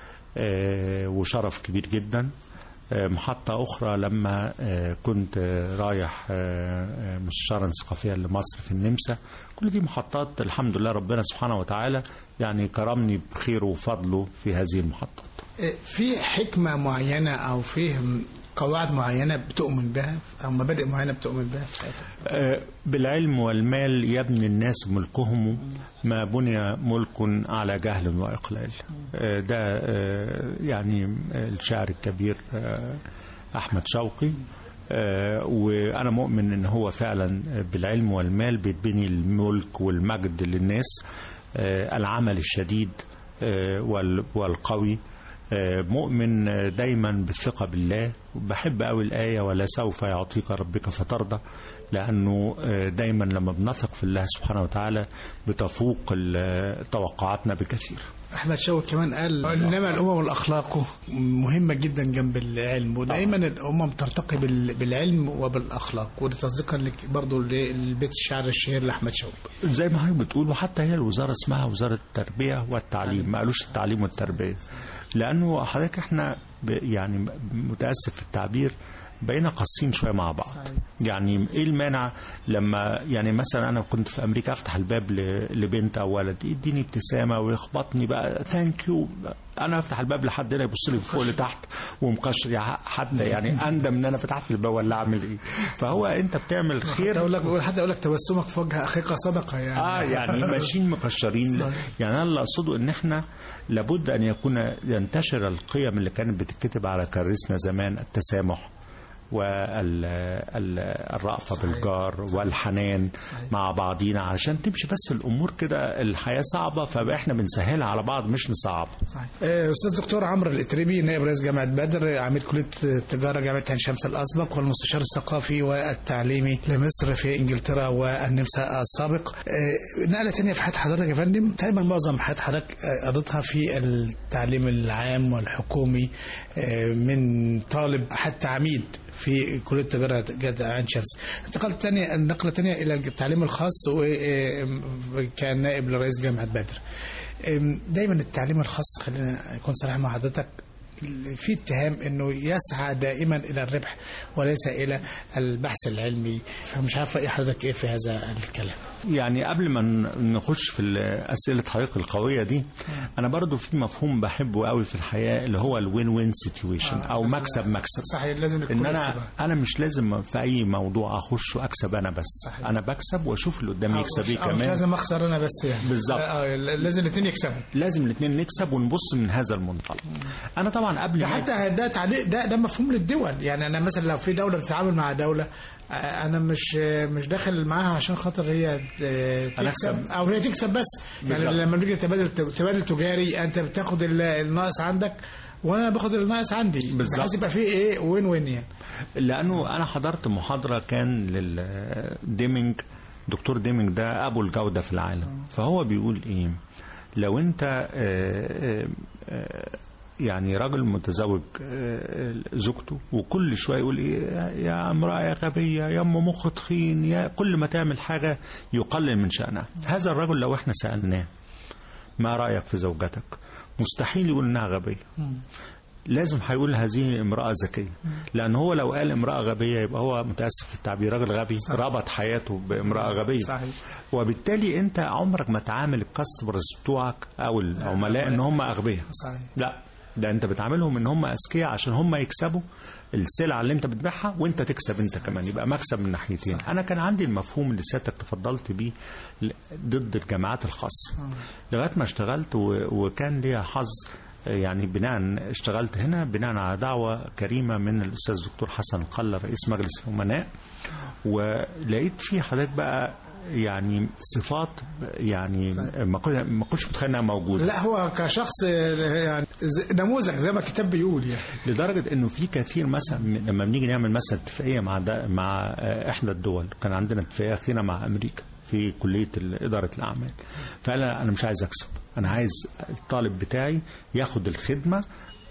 آه، وشرف كبير جدا آه، محطة أخرى لما آه، كنت آه، رايح آه، آه، مستشارا ثقافيا لمصر في النمسا كل دي محطات الحمد لله ربنا سبحانه وتعالى يعني كرمني بخيره وفضله في هذه المحطات إيه، في حكمة معينة أو في قواعد معينة بتؤمن بها أو مبادئ معينة بتؤمن بها في حياتك آه، بالعلم والمال يبني الناس ملكهم ما بني ملك على جهل وإقلال آه، ده آه، يعني الشاعر الكبير آه، أحمد شوقي آه، وأنا مؤمن إن هو فعلا بالعلم والمال بيتبني الملك والمجد للناس آه، العمل الشديد آه، وال- والقوي آه، مؤمن آه، دايما بالثقة بالله بحب قوي الآية ولا سوف يعطيك ربك فترضى لأنه آه، دايما لما بنثق في الله سبحانه وتعالى بتفوق ال- توقعاتنا بكثير أحمد شوقي كمان قال إنما الأمم والأخلاق مهمة جدا جنب العلم ودائما الأمم ترتقي بال- بالعلم وبالأخلاق وده تصديقا لك- برضه للبيت الشعر الشهير لأحمد شوقي زي ما حضرتك بتقول وحتى هي الوزارة اسمها وزارة التربية والتعليم ما قالوش التعليم والتربية لأنه حضرتك احنا ب- يعني متأسف في التعبير بقينا قاسيين شويه مع بعض يعني ايه المانع لما يعني مثلا انا كنت في امريكا افتح الباب ل- لبنت او ولد يديني ابتسامه ويخبطني بقى ثانك يو انا افتح الباب لحد هنا يبص لي فوق لتحت ومكشر يعني حتى يعني اندم ان انا فتحت الباب ولا اعمل ايه فهو انت بتعمل حتى خير أقول لك حتى أقول لك تبسمك في وجه أخيك صدقة يعني اه يعني ماشيين مكشرين صحيح. يعني انا اللي اقصده ان احنا لابد ان يكون ينتشر القيم اللي كانت بتتكتب على كراسنا زمان التسامح والرأفة بالجار والحنان مع بعضينا عشان تمشي بس الأمور كده الحياة صعبة فاحنا بنسهلها على بعض مش نصعب صحيح. آه، استاذ دكتور عمرو الاتريبي نائب رئيس جامعه بدر عميد كليه التجاره جامعه عين شمس الاسبق والمستشار الثقافي والتعليمي لمصر في انجلترا والنمسا السابق آه، نقله ثانيه في حياه حضرتك يا فندم تقريبا معظم حياه حضرتك آه، قضيتها في التعليم العام والحكومي آه، من طالب حتى عميد في كليه التجاره جامعه عين شمس انتقلت ثانيه النقله الثانيه الى التعليم الخاص وكان نائب لرئيس جامعه بدر أم، دايما التعليم الخاص خلينا اكون صريح مع حضرتك في اتهام انه يسعى دائما الى الربح وليس الى البحث العلمي فمش عارف راي حضرتك ايه في هذا الكلام يعني قبل ما ن- نخش في أسئلة حضرتك القوية دي أنا برضو في مفهوم بحبه قوي في الحياة اللي هو الوين وين سيتويشن آه، أو بس- مكسب مكسب صحيح لازم ان انا انا مش لازم في اي موضوع اخش واكسب انا بس صحيح. انا بكسب واشوف اللي قدامي يكسب ايه مش كمان لازم اخسر انا بس يعني بالظبط. آه، لازم الاثنين يكسبوا لازم الاثنين نكسب ونبص من هذا المنطلق انا طبعا قبل ده ما حتى ده تعليق ده ده مفهوم للدول يعني انا مثلا لو في دوله بتتعامل مع دوله آه، انا مش آه، مش داخل معاها عشان خاطر هي آه، تكسب أكسب. او هي تكسب بس يعني بالظبط. لما بيجي تبادل تبادل تجاري انت بتاخد ال- الناقص عندك وانا باخد الناقص عندي بالظبط. بحيث يبقى في ايه وين وين يعني لانه انا حضرت محاضره كان للديمينج دكتور ديمينج ده ابو الجوده في العالم فهو بيقول ايه لو انت آه، آه، آه، يعني راجل متزوج آه، زوجته وكل شويه يقول ايه يا امراه يا غبيه يا ام مخ تخين يا كل ما تعمل حاجه يقلل من شانها هذا الرجل لو احنا سالناه ما رايك في زوجتك مستحيل يقول انها غبيه لازم هيقول هذه امرأة ذكية لأن هو لو قال امرأة غبية يبقى هو متأسف في التعبير راجل غبي صح. ربط حياته بامرأة غبية صحيح وبالتالي أنت عمرك ما تعامل الكاستمرز بتوعك أو العملاء إن هم أغبياء صحيح لا ده انت بتعاملهم ان هم اذكياء عشان هم يكسبوا السلعه اللي انت بتبيعها وانت تكسب انت كمان يبقى مكسب من ناحيتين انا كان عندي المفهوم اللي سيادتك تفضلت بيه ل- ضد الجامعات الخاصه لغايه ما اشتغلت و- وكان ليا حظ يعني بناء اشتغلت هنا بناء على دعوه كريمه من الاستاذ دكتور حسن القله رئيس مجلس الامناء ولقيت في حضرتك بقى يعني صفات يعني ما كنت ما كنتش متخيل انها موجوده لا هو كشخص آه، يعني ز- نموذج زي ما الكتاب بيقول يعني لدرجه انه في كثير مثلا من- لما بنيجي نعمل مثلا اتفاقيه مع ده مع آه، احدى الدول كان عندنا اتفاقيه اخيره مع امريكا في كليه ال- اداره الاعمال فقال انا أنا مش عايز اكسب انا عايز الطالب بتاعي ياخد الخدمه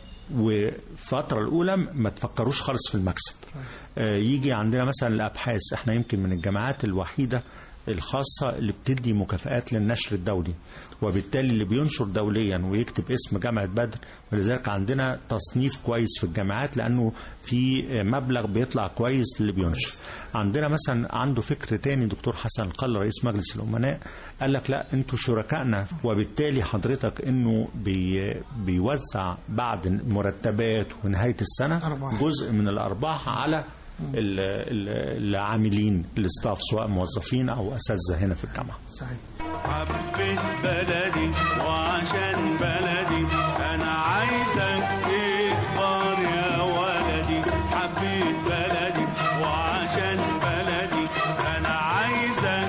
والفترة الأولى ما تفكروش خالص في المكسب آه، يجي عندنا مثلا الأبحاث احنا يمكن من الجامعات الوحيدة الخاصة اللي بتدي مكافآت للنشر الدولي وبالتالي اللي بينشر دوليا ويكتب اسم جامعة بدر ولذلك عندنا تصنيف كويس في الجامعات لأنه في مبلغ بيطلع كويس للي بينشر عندنا مثلا عنده فكر تاني دكتور حسن القل رئيس مجلس الأمناء قال لك لا انتوا شركائنا وبالتالي حضرتك انه بي بيوزع بعد مرتبات ونهاية السنة أرباح. جزء من الأرباح على ال- ال- العاملين الاستاف سواء موظفين او اساتذه هنا في الجامعه صحيح حبيت بلدي وعشان بلدي انا عايزك تكبر يا ولدي حبيت بلدي وعشان بلدي انا عايزك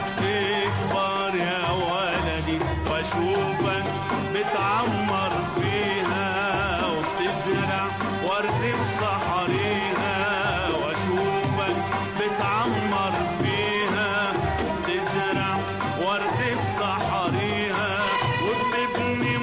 تكبر يا ولدي واشوفك بتعمر فيها وبتزرع ورد في صحريها واشوفك بتعمر فيها وبتزرع ورد في صحريها وبتبني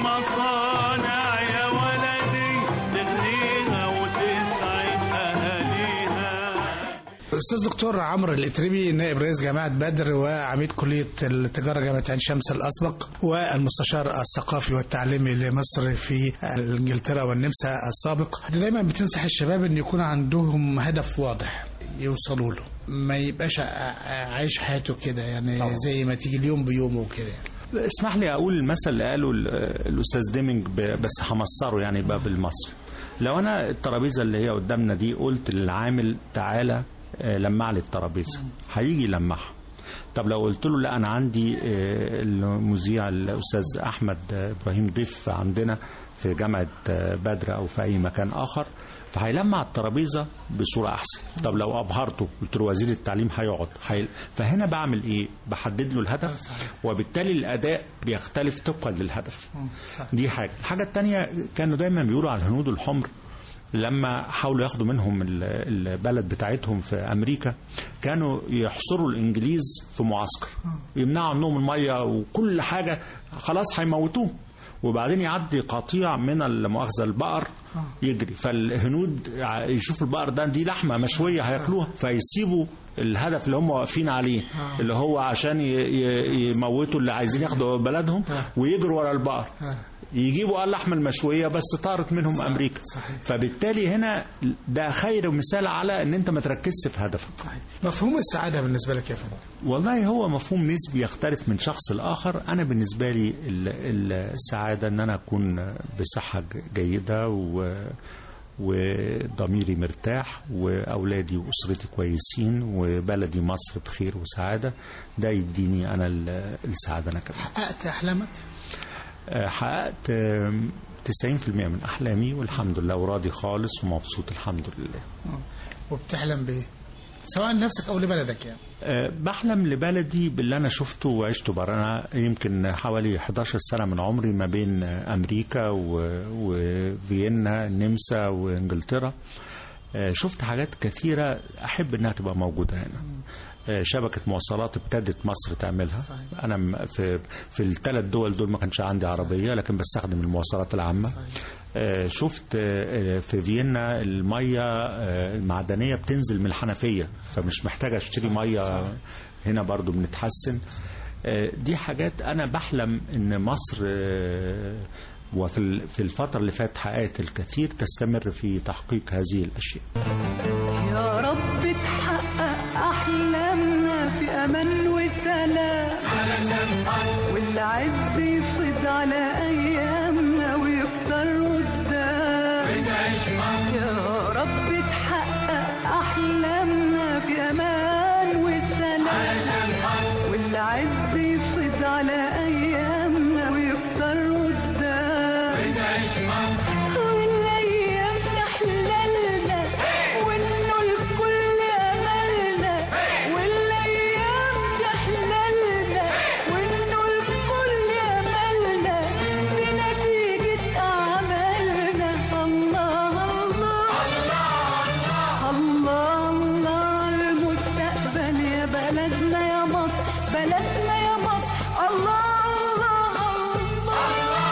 مصانع يا ولدي تغنيها وتسعد اهاليها استاذ دكتور عمرو الاتربي نائب رئيس جامعه بدر وعميد كليه التجاره جامعه عين شمس الاسبق والمستشار الثقافي والتعليمي لمصر في انجلترا والنمسا السابق دايما بتنصح الشباب ان يكون عندهم هدف واضح يوصلوا له ما يبقاش ع- ع- عايش حياته كده يعني طبعا. زي ما تيجي اليوم بيومه وكده يعني. اسمح لي اقول المثل اللي قاله ال- الاستاذ ديمينج ب- بس همصره يعني يبقى بالمصري لو انا الترابيزه اللي هي قدامنا دي قلت للعامل تعالى آه، لمع لي الترابيزه هيجي يلمعها طب لو قلت له لا انا عندي آه، المذيع الاستاذ احمد آه، ابراهيم ضيف عندنا في جامعه آه، بدر او في اي مكان اخر فهيلمع الترابيزه بصوره احسن طب لو ابهرته قلت له وزير التعليم هيقعد هي... فهنا بعمل ايه بحدد له الهدف وبالتالي الاداء بيختلف طبقا للهدف دي حاجه الحاجه الثانيه كانوا دايما بيقولوا على الهنود الحمر لما حاولوا ياخدوا منهم ال- البلد بتاعتهم في امريكا كانوا يحصروا الانجليز في معسكر يمنعوا عنهم الميه وكل حاجه خلاص هيموتوه وبعدين يعدي قطيع من المؤاخذه البقر يجري فالهنود ع- يشوفوا البقر ده دي لحمه مشويه هياكلوها فيسيبوا الهدف اللي هم واقفين عليه اللي هو عشان ي- ي- يموتوا اللي عايزين ياخدوا بلدهم ويجروا ورا البقر يجيبوا اللحمه المشويه بس طارت منهم امريكا فبالتالي هنا ده خير مثال على ان انت ما تركزش في هدفك مفهوم السعاده بالنسبه لك يا فندم والله هو مفهوم نسبي يختلف من شخص لآخر أنا بالنسبة لي ال- السعادة أن أنا أكون بصحة ج- جيدة و وضميري مرتاح وأولادي وأسرتي كويسين وبلدي مصر بخير وسعادة ده يديني أنا ال- السعادة أنا كمان حققت احلامك آه، حققت آم، 90% من أحلامي والحمد لله وراضي خالص ومبسوط الحمد لله وبتحلم بايه سواء لنفسك او لبلدك يعني أه، بحلم لبلدي باللي انا شفته وعشته بره انا يمكن حوالي 11 سنه من عمري ما بين امريكا و- وفيينا النمسا وانجلترا أه، شفت حاجات كثيره احب انها تبقى موجوده هنا أه، شبكه مواصلات ابتدت مصر تعملها انا م- في في الثلاث دول دول ما كانش عندي عربيه لكن بستخدم المواصلات العامه آه، شفت آه، في فيينا الميه آه، المعدنيه بتنزل من الحنفيه فمش محتاج اشتري ميه هنا برضو بنتحسن آه، دي حاجات انا بحلم ان مصر آه، وفي ال- في الفتره اللي فاتت حققت الكثير تستمر في تحقيق هذه الاشياء يا رب تحقق أحلامنا في أمان وسلام والعز يفيض على أيامنا ويكتر قدام يا رب تحقق أحلامنا في أمان وسلام والعز يفيض على أيامنا ويكتر قدام والايام تحللنا وانه الكل املنا والايام تحللنا وانه الكل املنا بنتيجه اعمالنا الله الله الله الله المستقبل يا بلدنا يا مصر بلدنا يا مصر الله الله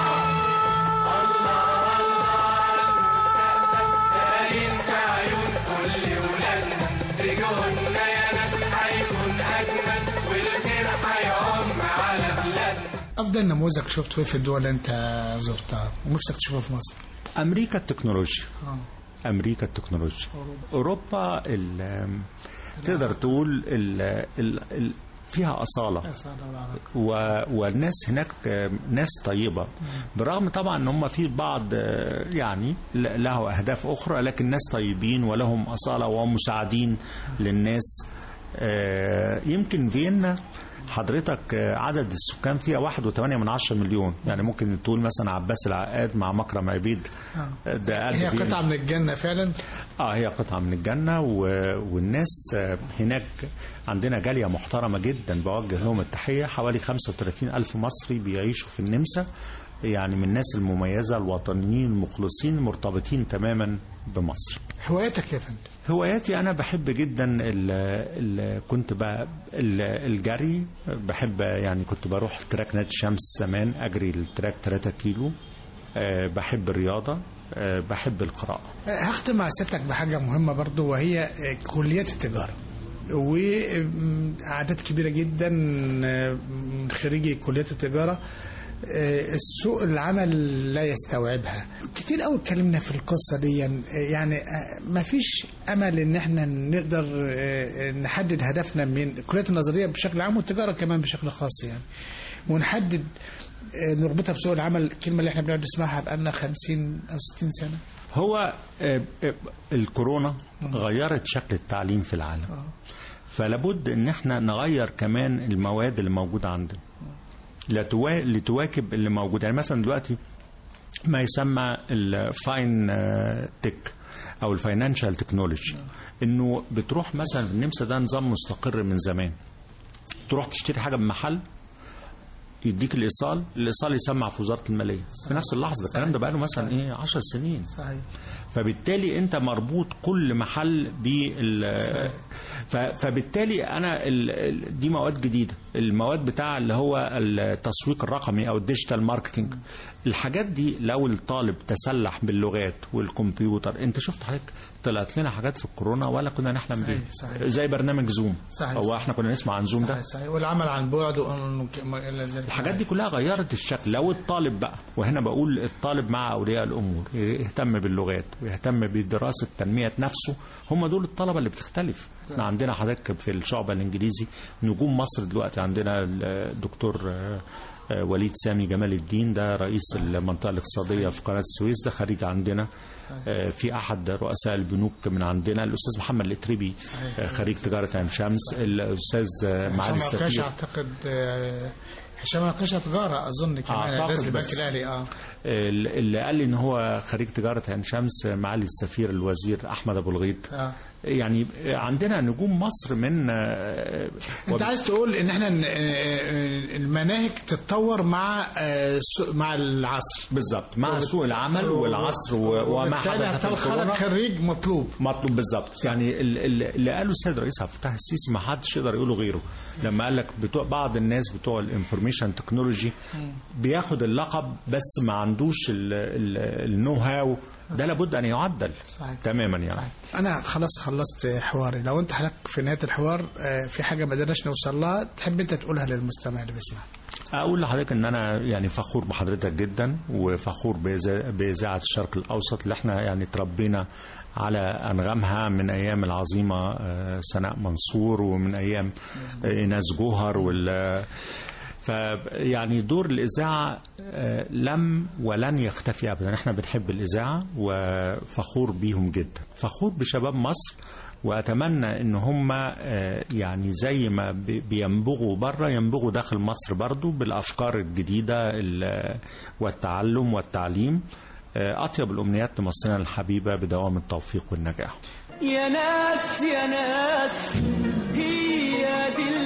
افضل نموذج شفته ايه في الدول اللي انت زرتها ونفسك تشوفه في مصر امريكا التكنولوجيا آه. امريكا التكنولوجيا اوروبا ال- تقدر تقول ال ال ال فيها اصاله و... والناس هناك آه، ناس طيبة برغم طبعا ان هم في بعض آه، يعني ل- له اهداف اخرى لكن ناس طيبين ولهم اصالة ومساعدين للناس آه، يمكن فيينا حضرتك آه، عدد السكان فيها واحد وثمانية من عشرة مليون يعني ممكن تقول مثلا عباس العقاد مع مكرم عبيد آه، ده قد هي فيينا. قطعه من الجنه فعلا اه هي قطعة من الجنة و... والناس آه، هناك عندنا جالية محترمة جدا بوجه لهم التحية حوالي 35 ألف مصري بيعيشوا في النمسا يعني من الناس المميزة الوطنيين المخلصين المرتبطين تماما بمصر هوايتك يا فندم هواياتي انا بحب جدا ال ال كنت بقى ال- الجري بحب يعني كنت بروح تراك نادي شمس زمان اجري التراك 3 كيلو آه، بحب الرياضه آه، بحب القراءه هختم مع سيادتك بحاجة مهمة برضو وهي كليات التجارة وأعداد كبيرة جدا من خريجي كليات التجارة السوق العمل لا يستوعبها كتير قوي اتكلمنا في القصة دي يعني ما فيش أمل إن احنا نقدر نحدد هدفنا من الكليات النظرية بشكل عام والتجارة كمان بشكل خاص يعني ونحدد نربطها بسوق العمل الكلمة اللي احنا بنقعد نسمعها بقالنا 50 أو 60 سنة هو آه، آه، الكورونا غيرت شكل التعليم في العالم فلابد ان احنا نغير كمان المواد اللي موجوده عندنا لتوا- لتواكب اللي موجود يعني مثلا دلوقتي ما يسمى الفاين تك او الفاينانشال تكنولوجي انه بتروح مثلا في النمسا ده نظام مستقر من زمان تروح تشتري حاجه من محل يديك الايصال الايصال يسمع في وزاره الماليه في نفس اللحظه الكلام ده بقى له مثلا ايه 10 سنين صحيح فبالتالي انت مربوط كل محل بال ف- فبالتالي انا ال- ال- دي مواد جديده المواد بتاع اللي هو التسويق الرقمي او الديجيتال ماركتنج الحاجات دي لو الطالب تسلح باللغات والكمبيوتر انت شفت حضرتك طلعت لنا حاجات في الكورونا ولا كنا نحلم صحيح، بيها صحيح. زي برنامج زوم صحيح، هو صحيح. احنا كنا نسمع عن زوم ده صحيح صحيح والعمل عن بعد وما الى ذلك الحاجات دي كلها غيرت الشكل لو الطالب بقى وهنا بقول الطالب مع اولياء الامور يهتم باللغات ويهتم بدراسه تنميه نفسه هم دول الطلبه اللي بتختلف احنا عندنا حضرتك في الشعب الانجليزي نجوم مصر دلوقتي عندنا الدكتور آه، آه، وليد سامي جمال الدين ده رئيس المنطقه الاقتصاديه في قناه السويس ده خريج عندنا آه، في احد رؤساء البنوك من عندنا الاستاذ محمد الاتربي آه، خريج تجاره عين شمس الاستاذ آه، معالي هشام عكاش السفير اعتقد آه، هشام عكاش تجاره اظن كمان أعتقد رئيس البنك بس. الاهلي اه اللي قال لي ان هو خريج تجاره عين شمس معالي السفير الوزير احمد ابو الغيط اه يعني عندنا نجوم مصر من انت عايز تقول ان احنا ن- آه، المناهج تتطور مع آه، سوق- مع العصر بالظبط مع سوق العمل والعصر و- وما وبالتالي حدث في هتخرج الكورونا خريج مطلوب مطلوب بالظبط يعني ال- ال- اللي قاله السيد رئيس عبد الفتاح السيسي ما حدش يقدر يقوله غيره لما قال لك بتوع بعض الناس بتوع الانفورميشن تكنولوجي بياخد اللقب بس ما عندوش ال- ال- النو هاو ده لابد ان يعدل صحيح. تماما يعني انا خلاص خلصت حواري لو انت حضرتك في نهايه الحوار آه، في حاجه ما قدرناش نوصل لها تحب انت تقولها للمستمع اللي بيسمع اقول لحضرتك ان انا يعني فخور بحضرتك جدا وفخور بإذا- باذاعه الشرق الاوسط اللي احنا يعني تربينا على انغامها من ايام العظيمه آه، سناء منصور ومن ايام آه، ايناس جوهر وال فيعني دور الإذاعة آه، لم ولن يختفي أبدا احنا بنحب الإذاعة وفخور بيهم جدا فخور بشباب مصر وأتمنى إن هم آه، يعني زي ما بي- بينبغوا بره ينبغوا داخل مصر برضو بالأفكار الجديدة ال- والتعلم والتعليم آه، أطيب الأمنيات لمصرنا الحبيبة بدوام التوفيق والنجاح يا ناس يا ناس هي دي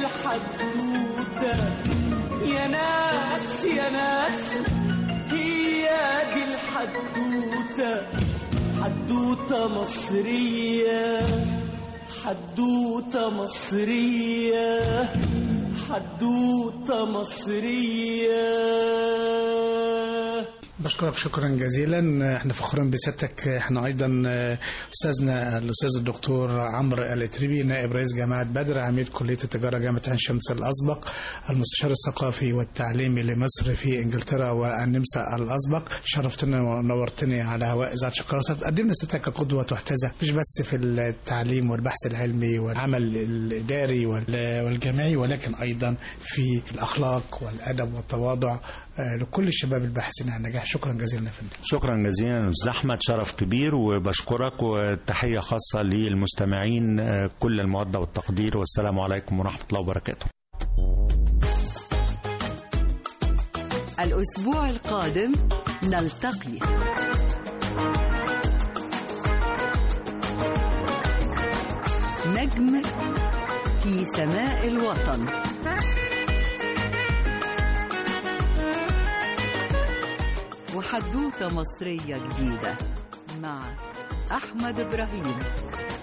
الحدوتة يا ناس يا ناس هي دي الحدوتة حدوتة مصرية حدوتة مصرية حدوتة مصرية بشكرك شكرا جزيلا احنا فخورين بسيادتك احنا ايضا آه، استاذنا الاستاذ الدكتور عمرو الاتريبي نائب رئيس جامعه بدر عميد كليه التجاره جامعه عين شمس الاسبق المستشار الثقافي والتعليمي لمصر في انجلترا والنمسا الاسبق شرفتنا ونورتني على هواء اذاعه شقراء قدمنا سيادتك كقدوه تحتذى مش بس في التعليم والبحث العلمي والعمل الاداري وال- والجامعي ولكن ايضا في الاخلاق والادب والتواضع آه، لكل الشباب الباحثين عن النجاح شكرا جزيلا يا فندم شكرا جزيلا استاذ احمد شرف كبير وبشكرك وتحيه خاصه للمستمعين آه، كل الموده والتقدير والسلام عليكم ورحمه الله وبركاته الأسبوع القادم نلتقي نجم في سماء الوطن وحدوتة مصرية جديدة مع أحمد إبراهيم